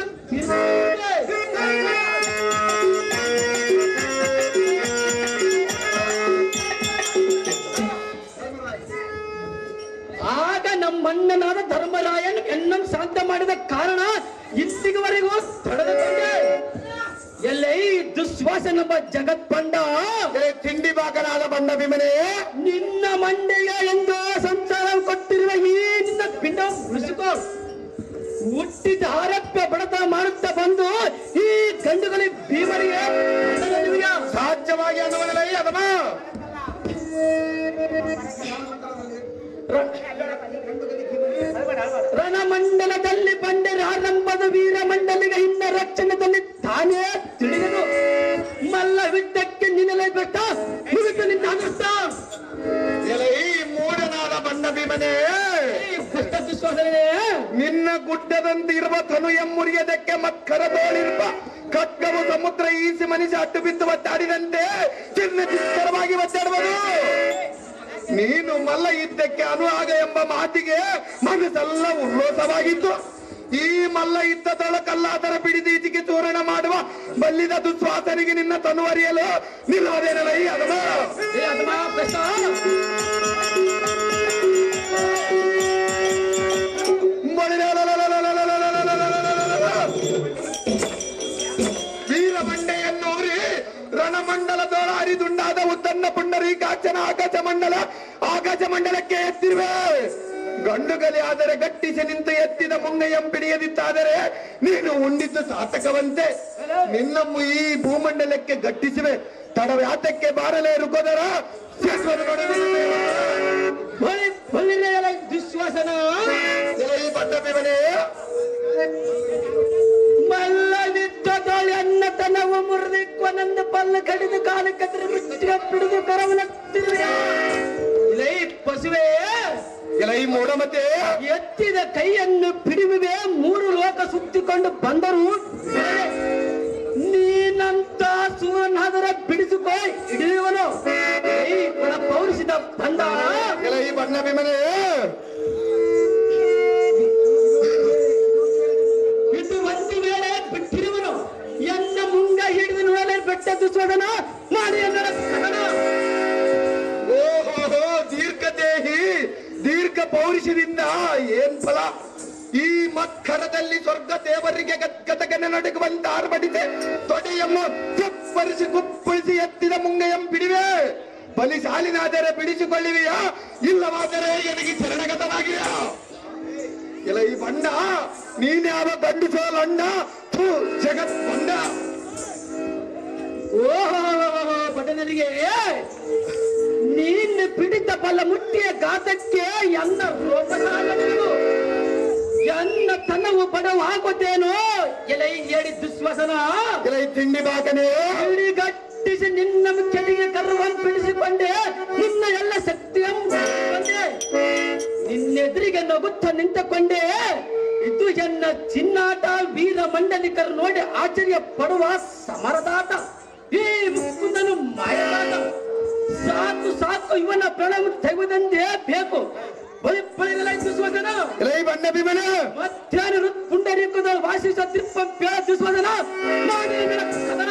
ಆಗ ನಮ್ಮಣ್ಣನಾದ ಧರ್ಮರಾಯನ್ ಎನ್ನಂ ಶಾಂತ ಮಾಡಿದ ಕಾರಣ ಇಂದಿಗವರೆಗೂ ತಡೆದುಕೊಂಡೆ ಎಲ್ಲೇ ಈ ದುಶ್ವಾಸನೆಂಬ ಜಗತ್ ಬಂಡ ಎಲೈ ತಿಂಡಿ ಬಾಕನಾದ ಬಂಡ ಬಿಮನೆ ನಿನ್ನ ಮಂಡೆಗೆ ಎಂದು ಸಂಸಾರ ಕೊಟ್ಟಿರುವ ಈ ನಿನ್ನ ಪಿಂಡ ಉಳಿಸಿಕೋ ಹುಟ್ಟಿದ ಆರಪ್ಯ ಬಡತನ ಮಾಡುತ್ತಾ ಬಂದು ಈ ಗಂಡುಗಲಿ ಭೀಮರಿಗೆ ಬಂಡದಲ್ಲಿವೆಯಾ? ಸಾಧ್ಯವಾಗಿ ಅನ್ನುವುದಿಲ್ಲ ಈ ಅದಮ್ಮ ರಣಮಂಡಲದಲ್ಲಿ ಬಂಡರ ಆರಂಭದ ವೀರ ಮಂಡಲಿಗೆ ಹಿಂದ ರಕ್ಷಣದಲ್ಲಿ ತಾನೇ ತಿಳಿದನು ಮಲ್ಲ ವಿದ್ದಕ್ಕೆ ನಿನ್ನಲೇ ಬೆಟ್ಟ ಮುಗಿತು ನಿನ್ನ ಅದೃಷ್ಟ ಎಲೈ ಮೂಡನಾದ ಬಂಡ ಬಿಮನೆ ಈ ದುಷ್ಟ ದುಶ್ವಾಸನೆ ನಿನ್ನ ಗುಡ್ಡದಂತಿರುವ ತನು ಎಮ್ಮುರಿಯದಕ್ಕೆ ಮಕ್ಕರ ತೋಳಿರುವ ಖಡ್ಗವು ಸಮುದ್ರ ಈಸಿ ಮನುಷ್ಯ ಅಟ್ಟು ಬಿದ್ದು ಒದ್ದಾಡಿದಂತೆ ಚಿನ್ನ ಚಿತ್ತರವಾಗಿ ಒದ್ದಾಡುವುದು ನೀನು ಮಲ್ಲ ಇದ್ದಕ್ಕೆ ಅನುರಾಗ ಎಂಬ ಮಾತಿಗೆ ಮನಸ್ಸೆಲ್ಲ ಉಲ್ಲಾಸವಾಗಿತ್ತು ಈ ಮಲ್ಲ ಇದ್ದದೊಳ ಕಲ್ಲಾದರ ಬಿಡಿದೀಚಿಗೆ ಚೂರಣ ಮಾಡುವ ಬಲ್ಲಿದ ದುಸ್ವಾಸನಿಗೆ ನಿನ್ನ ತನು ಅರಿಯಲು ನಿಲ್ಲೋದೇನಲ್ಲ ಈ ಅದಮ ಏ ಅದಮ್ಮ ಕೃಷ್ಣ ವೀರಮಂಡೆಯನ್ನೂರಿ ರಣಮಂಡಲದೊಳ ಹರಿದುಂಡಾದ ಉದ್ದನ್ನ ಪುಂಡರೀಕಾಕ್ಷನ ಆಕಾಶ ಮಂಡಲ ಆಕಾಶ ಮಂಡಲಕ್ಕೆ ಎತ್ತಿರುವೆ ಗಂಡುಗಲಿ ಆದರೆ ಗಟ್ಟಿಸಿ ನಿಂತು ಎತ್ತಿದ ಮುಂಗಯ್ಯಂ ಹಿಡಿಯದಿತ್ತಾದರೆ ನೀನು ಉಂಡಿದ್ದು ಸಾರ್ಥಕವಂತೆ ನಿನ್ನ ಮು- ಈ ಭೂಮಂಡಲಕ್ಕೆ ಗಟ್ಟಿಸಿವೆ ತಡವ್ಯಾತಕ್ಕೆ ಬಾರಲೇ ರುಕೋದರ ಬಲಿ ಬಲಿರೆಯಲ ದುಶ್ವಾಸನ ಈ ಬಂಡ ಬಿಮನೆ ಮಲ್ಲವಿದ್ದದೊಳೆ ಅನ್ನತನವು ಮುರಿದಿಕ್ವನೆಂದು ಪಲ್ಲು ಕಡಿದು ಕಾಲು ಕತ್ತರಿ ಮುಚ್ಚಿಗೆ ಪಿಡಿದು ಕರವನತ್ತಿರುವೆ ಇಲೈ ಪಶುವೇ ಎಲೈ ಮೂಢಮತೆ ಎತ್ತಿದ ಕೈಯನ್ನು ಪಿಡಿಯುವೆ ಮೂರು ಲೋಕ ಸುತ್ತಿಕೊಂಡು ಬಂದರು ನೀನಂತ ಸೂರನ್ನಾದರ ಬಿಡಿಸಿಕೋ ಹಿಡಿಯುವನು ಈ ಗುಣ ಪೌರುಷದ ಬಂದ ಕೆಲ ಈ ಬಣ್ಣ ಭೀಮನೇ ಇದು ಒಂದು ವೇಳೆ ಬಿಟ್ಟಿರುವನು ಎನ್ನ ಮುಂಗ ಹಿಡಿದು ನೋಡಲೆ ಬೆಟ್ಟ ದುಸ್ವದನ ಮಾಡಿ ಅನ್ನರ ಕದನ ಓಹೋ ದೀರ್ಘದೇಹಿ ದೀರ್ಘ ಪೌರುಷದಿಂದ ಏನ್ ಫಲ ಈ ಮಕ್ಕಳದಲ್ಲಿ ಸ್ವರ್ಗ ದೇವರಿಗೆ ಗದ್ಗದಗನೆ ನಡುಗುವಂತ ಆರ್ಭಟಿಸಿ ತೊಡೆಯಮ್ಮ ಕುಪ್ಪರಿಸಿ ಕುಪ್ಪಳಿಸಿ ಎತ್ತಿದ ಮುಂಗೆಯಂ ಬಿಡಿವೆ ಬಲಿಶಾಲಿನಾದರೆ ಬಿಡಿಸಿಕೊಳ್ಳಿವೆಯಾ ಇಲ್ಲವಾದರೆ ಎನಗೆ ಶರಣಗತವಾಗಿಯಾ ಇಲ್ಲ ಈ ಬಣ್ಣ ನೀನ್ಯಾವ ಗಂಡಿಸೋಲ್ಲ ಅಣ್ಣ ಥು, ಜಗತ್ ಬಂಡ ಓಹೋ ಬಡನರಿಗೆ ನೀನು ಪಿಡಿತ ಬಲ ಮುಟ್ಟಿಯ ಗಾತಕ್ಕೆ ಎನ್ನ ರೋಪಸಾಗಬೇಕು ಎನ್ನ ತನವು ಬಡವಾಗುತ್ತೇನೋ ಎಲೆ ಹೇಳಿ ದುಶ್ವಾಸನ ಇಲ್ಲ ಈ ತಿಂಡಿ ಬಾಕನೇ ಗಟ್ಟಿಸಿ ನಿನ್ನ ಕೆಳಗೆ ಕರುವನ್ನು ಬಿಡಿಸಿಕೊಂಡೆ ನಿನ್ನ ಎಲ್ಲ ಶಕ್ತಿಯನ್ನು ಬಂದೆ ನಿನ್ನೆದುರಿಗೆ ನಗುತ್ತ ನಿಂತುಕೊಂಡೆ ಇದು ಎನ್ನ ಚಿನ್ನಾಟ ವೀರ ಮಂಡಲಿಕರು ನೋಡಿ ಆಶ್ಚರ್ಯ ಪಡುವ ಸಮರದಾಟ ಈ ಮುಕುಂದನು ಮಾಯದಾಟ ಸಾಕು ಸಾಕು ಇವನ ಪ್ರಣವ ತೆಗೆದಂದೇ ಬೇಕು ಬಳಿ ಬಳಿಗಳಾಯ್ತು ಸುವದನ ಇಲ್ಲ ಈ ಬಣ್ಣ ಭೀಮನ ಮಧ್ಯಾಹ್ನ ಪುಂಡರೀಕದ ವಾಸಿಸ ತಿಪ್ಪಂಪ್ಯ ದುಸ್ವದನ ಮಾಡಿ ಇವನ ಕದನ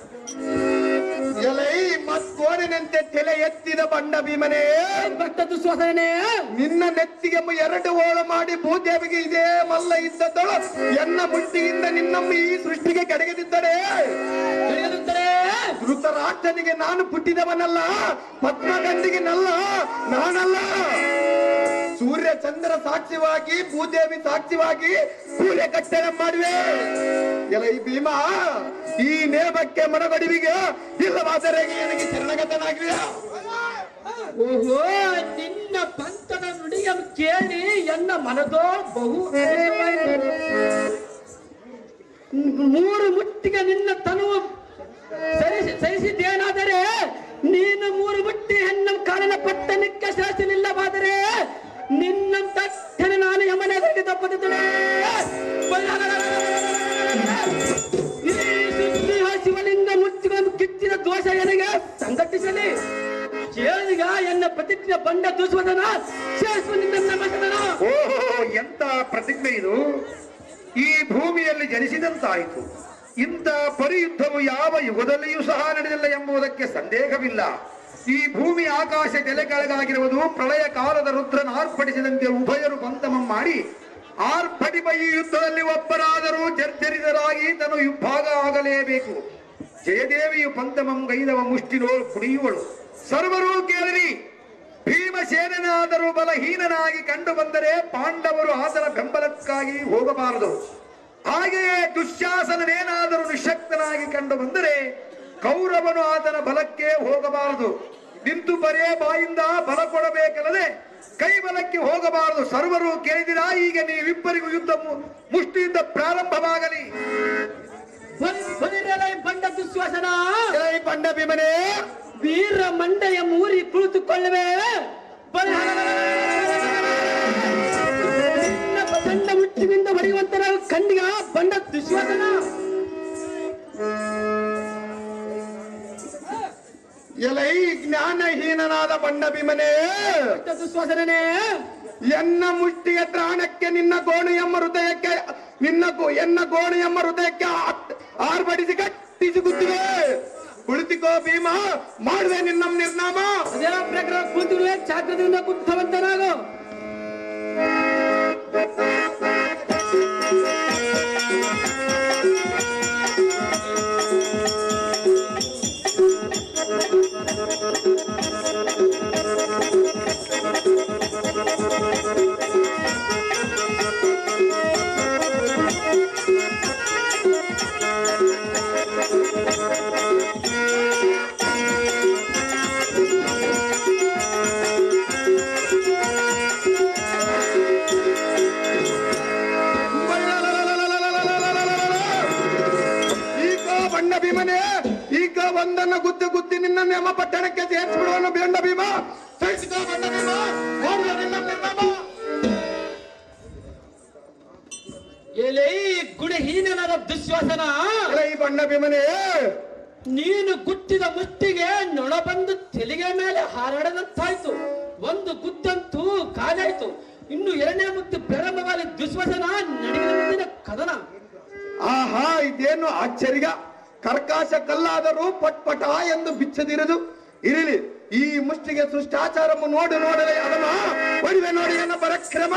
ಎಲೈ ಮತ್ಕೋಡಿನಂತೆ ತಲೆ ಎತ್ತಿದ ಬಣ್ಣ ಭೀಮನೇ ಭಕ್ತ ದುಸ್ವಾಸನೆ ನಿನ್ನ ನೆತ್ತಿಗೆ ಎರಡು ಓಳ ಮಾಡಿ ಭೂದೇವಿಗೆ ಇದೇ ಮಲ್ಲ ಇದ್ದದ್ದಳು ಎನ್ನ ಮುಟ್ಟಿಯಿಂದ ನಿನ್ನಮ್ಮ ಈ ಸೃಷ್ಟಿಗೆ ಕೆಡಗದಿದ್ದಳೆ ತಿಳಿಯುತ್ತಾರೆ ಧೃತರಾಷ್ಟ್ರನಿಗೆ ನಾನು ಪುಟ್ಟಿದವನಲ್ಲ ಪದ್ಮಗಂಡಿಗೆ ನಲ್ಲ ನಾನಲ್ಲ ಸೂರ್ಯ ಚಂದ್ರ ಸಾಕ್ಷಿವಾಗಿ ಭೂದೇವಿ ಸಾಕ್ಷಿವಾಗಿ ಸೂರ್ಯ ಕಟ್ಟಡ ಮಾಡುವೆ ಎಲ್ಲ ಈ ಭೀಮ ಈ ನೇಮಕ್ಕೆ ಮನಗಡಿವಿಗೆ ಇಲ್ಲವಾದರೆ ನನಗೆ ಶರಣಗತನಾಗಿವೆ ಓಹೋ ನಿನ್ನ ಪಂಥದ ನುಡಿಯ ಕೇಳಿ ಎನ್ನ ಮನದೋ ಬಹು ಹರ್ಷವಾಯಿತು. ಮೂರು ಮುಟ್ಟಿಗೆ ನಿನ್ನ ತನುವು ಸರಿಸಿ ಸರಿಸಿದ್ದೇನಾದರೆ ನೀನು ಮೂರು ಮುಟ್ಟಿ ಹೆಣ್ಣ ಕಾರಣ ಪಟ್ಟಣಕ್ಕೆ ಶಾಸನಿಲ್ಲವಾದರೆ ನಿನ್ನ ತಟ್ಟನೆ ನಾನು ಯಮನೆಗಳಿಗೆ ತಪ್ಪದಿದ್ದಳೆ ಈ ಸಿಂಹ ಶಿವಲಿಂಗ ಮುಚ್ಚಿಕೊಂಡು ಕಿಚ್ಚಿನ ದೋಷ ಎನಗೆ ಸಂಘಟಿಸಲಿ ಕೇಳಿಗ ಎನ್ನ ಪ್ರತಿಜ್ಞೆ ಬಂಡ ದುಸ್ವದನ ಶೇಷ ನಿನ್ನ ನಮಸ್ಕನ ಓಹೋ ಎಂತ ಪ್ರತಿಜ್ಞೆ ಇದು ಈ ಭೂಮಿಯಲ್ಲಿ ಜನಿಸಿದಂತಾಯಿತು ಇಂಥ ಪರಿಯುದ್ಧವು ಯಾವ ಯುಗದಲ್ಲಿಯೂ ಸಹ ನಡೆದಿಲ್ಲ ಎಂಬುದಕ್ಕೆ ಸಂದೇಹವಿಲ್ಲ ಈ ಭೂಮಿ ಆಕಾಶ ಕೆಲೆ ಕೆಳಗಾಗಿರುವುದು ಪ್ರಳಯ ಕಾಲದ ರುದ್ರನ ಆರ್ಪಡಿಸಿದಂತೆ ಉಭಯರು ಪಂತಮ ಮಾಡಿ ಆರ್ಭಟಿಪ ಈ ಯುದ್ಧದಲ್ಲಿ ಒಬ್ಬರಾದರೂ ಜರ್ಜರಿತರಾಗಿ ತನು ವಿಭಾಗ ಆಗಲೇಬೇಕು ಜಯದೇವಿಯು ಪಂತಮಂ ಗೈದವ ಮುಷ್ಟಿನೋ ಕುಡಿಯುವಳು ಸರ್ವರೂ ಕೇಳಿರಿ ಭೀಮಸೇನಾದರೂ ಬಲಹೀನನಾಗಿ ಕಂಡು ಬಂದರೆ ಪಾಂಡವರು ಆತನ ಬೆಂಬಲಕ್ಕಾಗಿ ಹೋಗಬಾರದು ಹಾಗೆಯೇ ದುಶ್ಯಾಸನನೇನಾದರೂ ನಿಶಕ್ತನಾಗಿ ಕಂಡು ಬಂದರೆ ಕೌರವನು ಆತನ ಬಲಕ್ಕೆ ಹೋಗಬಾರದು ನಿಂತು ಬರೇ ಬಾಯಿಂದ ಬಲ ಕೊಡಬೇಕಲ್ಲದೆ ಕೈ ಬಲಕ್ಕೆ ಹೋಗಬಾರದು ಸರ್ವರು ಕೇಳಿದಿರಾ ಈಗ ನೀವಿಬ್ಬರಿಗೂ ಯುದ್ಧ ಮು- ಮುಷ್ಟಿಯಿಂದ ಪ್ರಾರಂಭವಾಗಲಿ ಬಲಿರಲೈ ಬಂಡ ದುಶ್ವಾಸನ ಎಲೈ ಬಣ್ಣ ಭೀಮನೇ ವೀರ ಮಂಡೆಯ ಮೂರಿ ಕುಳಿತುಕೊಳ್ಳುವೆ ಬಲ- ನಿನ್ನ ಪ್ರಚಂಡ ಮುಟ್ಟಿನಿಂದ ಹೊಡೆಯುವಂತರ ಕಣ್ಣಿಗ ಬಂಡ ದುಶ್ವಾಸನ ಎಲೈ ಜ್ಞಾನಹೀನನಾದ ಬಣ್ಣ ಭೀಮನೇ ಬಂಡ ದುಶ್ವಾಸನೇ ಎನ್ನ ಮುಷ್ಟಿಯ ತ್ರಾಣಕ್ಕೆ ನಿನ್ನ ಗೋಣು ಎಂಬ ಹೃದಯಕ್ಕೆ ನಿನ್ನ ಗೋ- ಎನ್ನ ಗೋಣು ಎಂಬ ಹೃದಯಕ್ಕೆ ಆಟ್- ಆರ್ಭಟಿಸಿ ಗಟ್ಟಿಸಿ ಗುತ್ತಿವೆ ಕುಳಿತಿಕೋ ಭೀಮ ಮಾಡುವೆ ನಿನ್ನ ನಿರ್ನಾಮ ಅದೇ ಪ್ರಕಾರ ಕೂತಿರುವೆ ಚಾಕ್ರದಿಂದ ಕುತ್ತವಂತನಾಗು ಈಗ ಬಣ್ಣ ಭೀಮನೇ ಈಗ ಒಂದನ್ನ ಗುದ್ದಿ ಗುದ್ದಿ ನಿನ್ನ ನೇಮ ಪಟ್ಟಣಕ್ಕೆ ಸೇರಿಸ್ಬಿಡುವನು ಬೇಂಡ ಭೀಮ ಸಹಿಸಿಕೋ ಬಣ್ಣ ಭೀಮ ಮಾಡುವೆ ನಿನ್ನ ನಿರ್ನಾಮ ಎಲೈ ಗುಣಹೀನನಾದ ದುಶ್ವಾಸನ ಎಲೈ ಬಣ್ಣ ಭೀಮನೇ ನೀನು ಗುಟ್ಟಿದ ಮುಷ್ಟಿಗೆ ನೊಣ ಬಂದು ತೆಲಿಗೆ ಮೇಲೆ ಹಾರಾಡದಂತಾಯ್ತು ಒಂದು ಗುದ್ದಂತೂ ಕಾಲಾಯ್ತು ಇನ್ನು ಎರಡನೇ ಮುತ್ತು ಪ್ರಾರಂಭವಾಗಿ ದುಶ್ವಸನ ನಡೆಯುವ ಮುಂದಿನ ಕದನ ಆಹಾ ಇದೇನು ಆಶ್ಚರ್ಯ ಕರ್ಕಾಶ ಕಲ್ಲಾದರೂ ಪಟ್ಪಟ ಎಂದು ಬಿಚ್ಚದಿರದು ಇರಲಿ ಈ ಮುಷ್ಟಿಗೆ ಸೃಷ್ಟಾಚಾರము ನೋಡು ನೋಡಲೇ ಅದಮ ಒಡಿವೆ ನೋಡಿ ಎನ್ನ ಪರಕ್ರಮ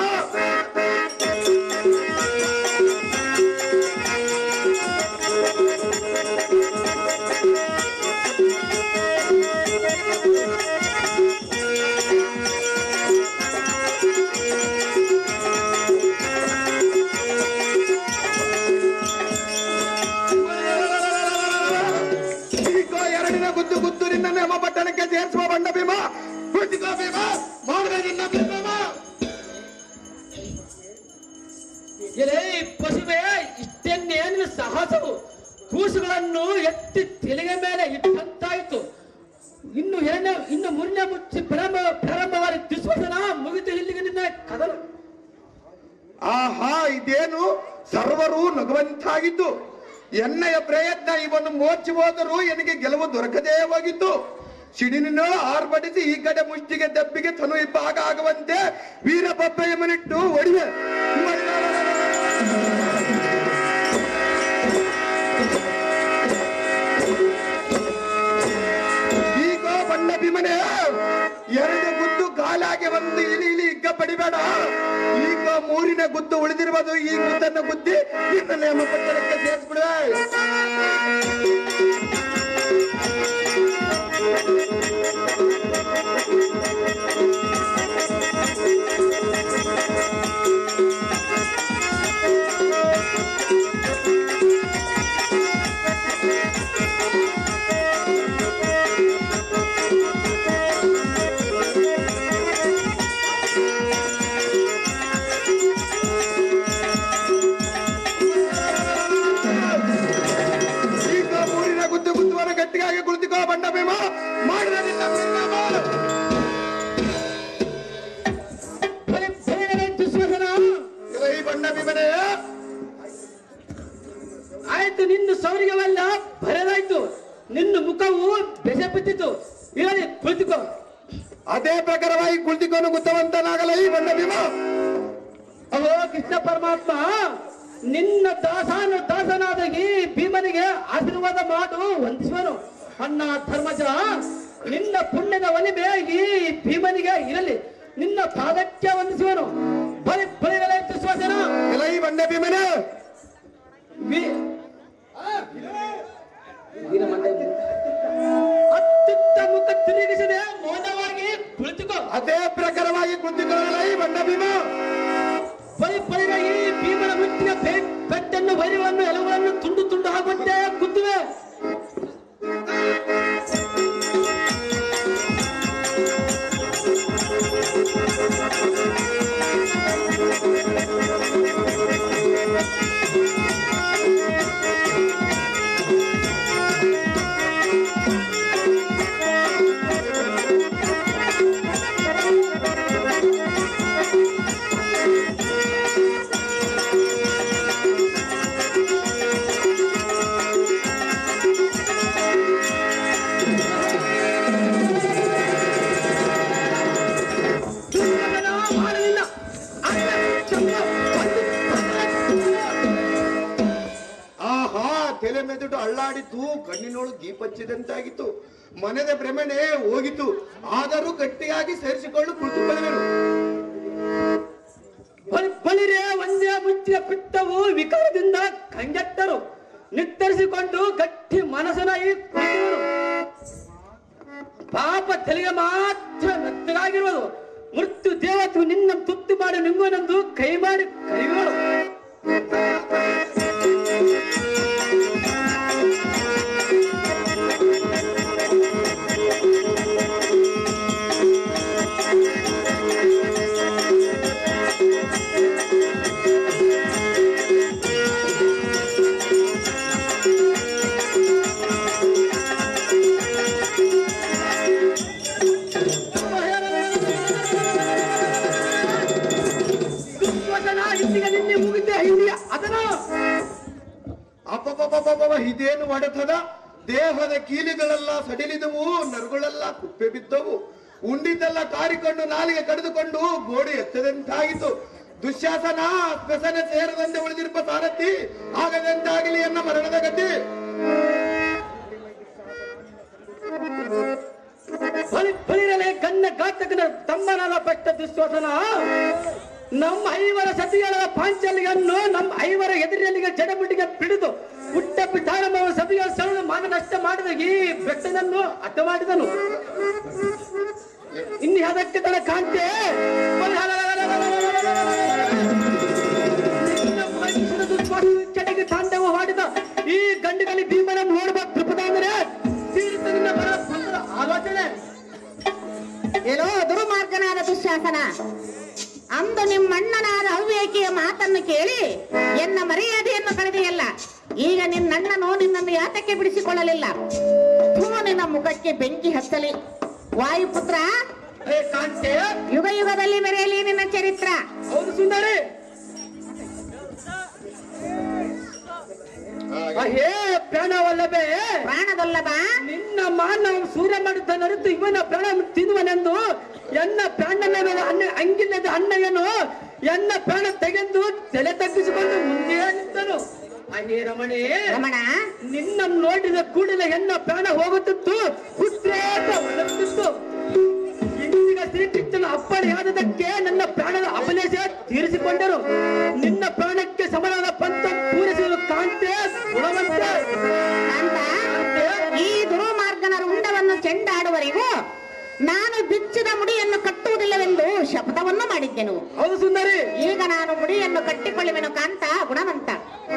ಈಗೋ ಎರಡಿನ ಗುದ್ದು ಗುದ್ದುರಿಂದ ನಮ್ಮ ಪಟ್ಟಣಕ್ಕೆ ಸೇರಿಸುವ ಬಂಡ ಭೀಮ ಗುದ್ದಿಕೋ ಭೀಮ ಮಾಡುವೆ ನಿನ್ನ ಭೀಮ ಎಲೇ ಪಶುವೆ ಇಷ್ಟನ್ನೇನು ಸಾಹಸವು ಕೂಸುಗಳನ್ನು ಎತ್ತಿ ತೆಲಿಗೆ ಮೇಲೆ ಇಟ್ಟಂತಾಯ್ತು ಇನ್ನು ಎರಡನೇ ಇನ್ನು ಮೂರನೇ ಮುಚ್ಚಿ ಪ್ರಾರಂಭ ಪ್ರಾರಂಭವಾದ ದುಶ್ವಸನ ಮುಗಿದು ಇಲ್ಲಿಗೆ ನಿನ್ನ ಕದನ ಆಹಾ ಇದೇನು ಸರ್ವರು ನಗುವಂತಾಗಿದ್ದು ಎಣ್ಣೆಯ ಪ್ರಯತ್ನ ಇವನ್ನು ಮೋಚಿ ಹೋದರೂ ನನಗೆ ಗೆಲುವು ದೊರಕದೇ ಹೋಗಿತ್ತು ಸಿಡಿನಿನ ಆರ್ಭಟಿಸಿ ಈ ಕಡೆ ಮುಷ್ಟಿಗೆ ದಬ್ಬಿಗೆ ತನು ಇಬ್ಬಾಗ ಆಗುವಂತೆ ವೀರಬಬ್ಬಯ್ಯಮ್ಮನಿಟ್ಟು ಒಡಿವೆ ಈಗ ಬಣ್ಣ ಭೀಮನೆ ಎರಡು ಗುದ್ದು ಕಾಲಾಗೆ ಒಂದು ಇಲಿ ಇಲಿ ಇಗ್ಗ ಪಡಿಬೇಡ ಈಗ ಮೂರಿನ ಗುದ್ದು ಉಳಿದಿರುವುದು ಈ ಗುದ್ದನ್ನು ಗುದ್ದಿ ನಿನ್ನ ನೇಮ ಪಟ್ಟಣಕ್ಕೆ ಸೇರಿಸ್ಬಿಡುವೆ ಈಗ ಮೂರಿನ ಗುದ್ದು ಗುದ್ದುವರ ಗಟ್ಟಿಯಾಗಿ ಕುಳಿತುಕೋ ಬಣ್ಣ ಭೀಮ ಮಾಡಿದ ನಿನ್ನ ಪರಿಣಾಮ. ಬರೀ ಬೇರೆ ದುಶ್ವಸನ ಈ ಬಣ್ಣ ಭೀಮನೇ ಆಯ್ತು ನಿನ್ನ ಸೌರ್ಯವಲ್ಲ ಬರದಾಯ್ತು ನಿನ್ನ ಮುಖವು ಬೆಸೆ ಬಿದ್ದಿತು ಹೇಳಿ ಕುಳಿತುಕೋ ಅದೇ ಪ್ರಕಾರವಾಗಿ ಕುಳಿತುಕೊಂಡು ಗುತ್ತವಂತನಾಗಲ್ಲ ಈ ಬಣ್ಣ ಭೀಮ ಅಹೋ ಕೃಷ್ಣ ಪರಮಾತ್ಮ ನಿನ್ನ ದಾಸಾನು ದಾಸನಾದ ಈ ಭೀಮನಿಗೆ ಆಶೀರ್ವಾದ ಮಾಡು ವಂದಿಸುವನು ಅಣ್ಣ ಧರ್ಮಜ ನಿನ್ನ ಪುಣ್ಯದ ಒಲಿಮೆ ಈ ಭೀಮನಿಗೆ ಇರಲಿ ನಿನ್ನ ಪಾದಕ್ಕೆ ವಂದಿಸುವನು ಬಲಿ ಬಲಿಗಳ ದುಶ್ವಾಸನ ಇಲ್ಲ ಈ ಬಣ್ಣ ಭೀಮನೇ ವಿ- ವೀರಮಂಡೆ ಅತ್ಯುತ್ತ ಮುಖ ತಿರುಗಿಸದೆ ಮೌನವಾಗಿ ಕುಳಿತುಕೋ ಅದೇ ಪ್ರಕಾರವಾಗಿ ಕುಳಿತುಕೊಳ್ಳಲ್ಲ ಈ ಬಣ್ಣ ಭೀಮ ಬಲಿ ಬಲಿಗಾಗಿ ಭೀಮನ ಮುಟ್ಟಿನ ಪೆ- ಪೆಟ್ಟನ್ನು ವೈರಗಳನ್ನು ಎಲುಗಳನ್ನು ತುಂಡು ತುಂಡು ಹಾಕುವಂತೆ ಗುದ್ದುವೆ ದುರ್ಯೋಧನ ಮಾಡಲಿಲ್ಲ ಅಣ್ಣ, ತಮ್ಮ, ಒಂದು, ಆಹಾ ತಲೆ ಮೆದುಡು ಅಳ್ಳಾಡಿತು ಕಣ್ಣಿನೊಳು ದೀಪಚ್ಚಿದಂತಾಗಿತ್ತು ಮನದ ಭ್ರಮಣೆ ಹೋಗಿತು ಆದರೂ ಗಟ್ಟಿಯಾಗಿ ಸೇರಿಸಿಕೊಂಡು ಕುಳಿತುಕೊಳ್ಳುವೆನು ಬಲಿ- ಬಲಿರೆ ಒಂದೇ ಮುಚ್ಚಿನ ಪಿತ್ತವು ವಿಕಾರದಿಂದ ಕಂಗೆಟ್ಟರು ನಿರ್ಧರಿಸಿಕೊಂಡು ಗಟ್ಟಿ ಮನಸ್ಸನ ಈ ಕುಳಿತವರು. ಪಾಪ ತೆಲಿಗೆ ಮಾತ್ರ ಮೆತ್ತಗಾಗಿರುವುದು ಮೃತ್ಯು ದೇವತು ನಿನ್ನ ತುತ್ತು ಮಾಡಿ ನಿಂಗುವನೆಂದು ಕೈ ಮಾಡಿ ಕೈಗಳು ದುರ್ಯೋಧನ ಇಂದಿಗೆ ನಿನ್ನೆ ಮುಗಿದ್ದೆ ಹಿಂದಿಯ ಅದನ್ನು ಅಪ್ಪಪ್ಪಪ್ಪಪ್ಪ ಇದೇನು ಒಡೆತದ ದೇಹದ ಕೀಲುಗಳೆಲ್ಲ ಸಡಿಲಿದವು ನರುಗಳೆಲ್ಲ ಕುಪ್ಪೆ ಬಿದ್ದವು ಉಂಡಿದ್ದೆಲ್ಲ ಕಾರಿಕೊಂಡು ನಾಲಿಗೆ ಕಡಿದುಕೊಂಡು ಗೋಡೆ ಎತ್ತದಂತಾಯಿತು ದುಶ್ಯಾಸನ ವ್ಯಸನ ಸೇರದಂತೆ ಉಳಿದಿರುವ ಸಾರಥಿ ಆಗದಂತಾಗಲಿ ಎನ್ನ ಮರಣದ ಗತಿ ಫಲಿ ಫಲಿರಲೆ ಕನ್ನ ಘಾತಕನ ತಮ್ಮನಾದ ಪಟ್ಟ ದುಶ್ವಾಸನ ನಮ್ಮ ಐವರ ಸತಿಗಳ ಪಾಂಚಲಿಯನ್ನು ನಮ್ಮ ಐವರ ಎದುರಿನಲ್ಲಿಗೆ ಜಡಬುಟ್ಟಿಗೆ ಪಿಡಿದು ಪುಟ್ಟ ಪಿಠಾರಮ್ಮ ಸತಿಗಳ ಸರಳು ಮಾನ ನಷ್ಟ ಮಾಡಿದ ಈ ಬೆಟ್ಟನನ್ನು ಅಡ್ಡ ಮಾಡಿದನು ಇನ್ನು ಅದಕ್ಕೆ ತನ ಕಾಂತೆ ನಿನ್ನ ಮನುಷ್ಯನ ದುಶ್ವಾಸನ ಕೆಳಗೆ ತಾಂಡವ ಮಾಡಿದ ಈ ಗಂಡುಗಲಿ ಭೀಮನ ನೋಡುವ ಕೃಪದ ಅಂದ್ರೆ ತೀರಿತ ನಿನ್ನ ಬರ ಬಂದರ ಆಲೋಚನೆ ಏನೋ ದುರ್ಮಾರ್ಗನಾದ ದುಶ್ಯಾಸನ ಅಂದು ನಿಮ್ಮಣ್ಣನಾದ ಅವ್ವೇಕಿಯ ಮಾತನ್ನು ಕೇಳಿ ಎನ್ನ ಮರ್ಯಾದೆಯನ್ನು ಕಳೆದೆಯಲ್ಲ ಈಗ ನಿನ್ನಣ್ಣನು ನಿನ್ನನ್ನು ಯಾತಕ್ಕೆ ಬಿಡಿಸಿಕೊಳ್ಳಲಿಲ್ಲ ಥೂ ನಿನ್ನ ಮುಖಕ್ಕೆ ಬೆಂಕಿ ಹಚ್ಚಲಿ ವಾಯುಪುತ್ರ ಏ ಕಾಂತೆ ಯುಗ ಯುಗದಲ್ಲಿ ಮೆರೆಯಲಿ ನಿನ್ನ ಚರಿತ್ರ ಹೌದು ಸುಂದರಿ ಹೇ ಪ್ರಾಣವಲ್ಲವೇ ಪ್ರಾಣದೊಲ್ಲಬ ನಿನ್ನ ಮಾನ ಸೂರ್ಯ ಮಾಡಿದ್ದ ನರಿತು ಇವನ ಪ್ರಾಣ ತಿನ್ನುವನೆಂದು ಎನ್ನ ಪ್ರಾಣನ ಮೇಲೆ ಅನ್ನ ಅಂಗಿಲ್ಲದ ಅಣ್ಣಯ್ಯನು ಎನ್ನ ಪ್ರಾಣ ತೆಗೆದು ತಲೆ ತಗ್ಗಿಸಿಕೊಂಡು ಮುಂದೆ ನಿಂತನು ಅಹೇ ರಮಣಿ ರಮಣ ನಿನ್ನ ನೋಡಿದ ಕೂಡಲೇ ಎನ್ನ ಪ್ರಾಣ ಹೋಗುತ್ತಿತ್ತು ಹುಟ್ಟೇಟ ಒಳಗುತ್ತಿತ್ತು ಇಂದಿಗ ಶ್ರೀಕೃಷ್ಣನ ಅಪ್ಪಣೆಯಾದದಕ್ಕೆ ನನ್ನ ಪ್ರಾಣದ ಅಪಲೇಶ ತೀರಿಸಿಕೊಂಡರು ನಿನ್ನ ಪ್ರಾಣಕ್ಕೆ ಸಮನಾದ ಪಂಥ ಪೂರೈಸಲು ಕಾಂತೆ ಗುಣವಂತೆ ಕಾಂತ ಈ ದುರ್ಮಾರ್ಗನ ರುಂಡವನ್ನು ಚೆಂಡಾಡುವರಿಗೂ ನಾನು ಬಿಚ್ಚಿದ ಮುಡಿಯನ್ನು ಕಟ್ಟುವುದಿಲ್ಲವೆಂದು ಶಪಥವನ್ನು ಮಾಡಿದ್ದೆನು ಹೌದು ಸುಂದರಿ ಈಗ ನಾನು ಮುಡಿಯನ್ನು ಕಟ್ಟಿಕೊಳ್ಳುವೆನು ಕಾಂತ ಗುಣವಂತ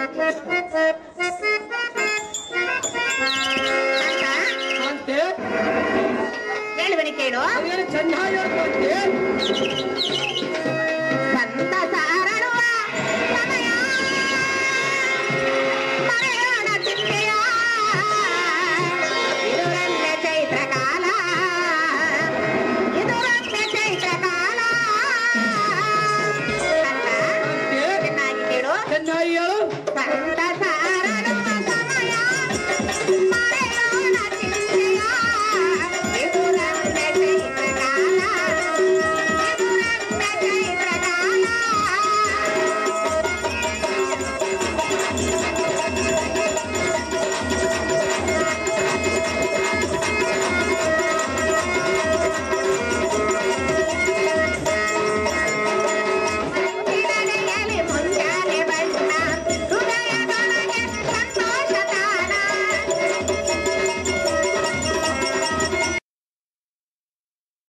ಕಾಂತ, ಕಾಂತೆ ಹೇಳುವೆನು ಕೇಳು ಅದೇನು ಚೆನ್ನಾಗಿ ಹೇಳ್ಕೊಳ್ತೆ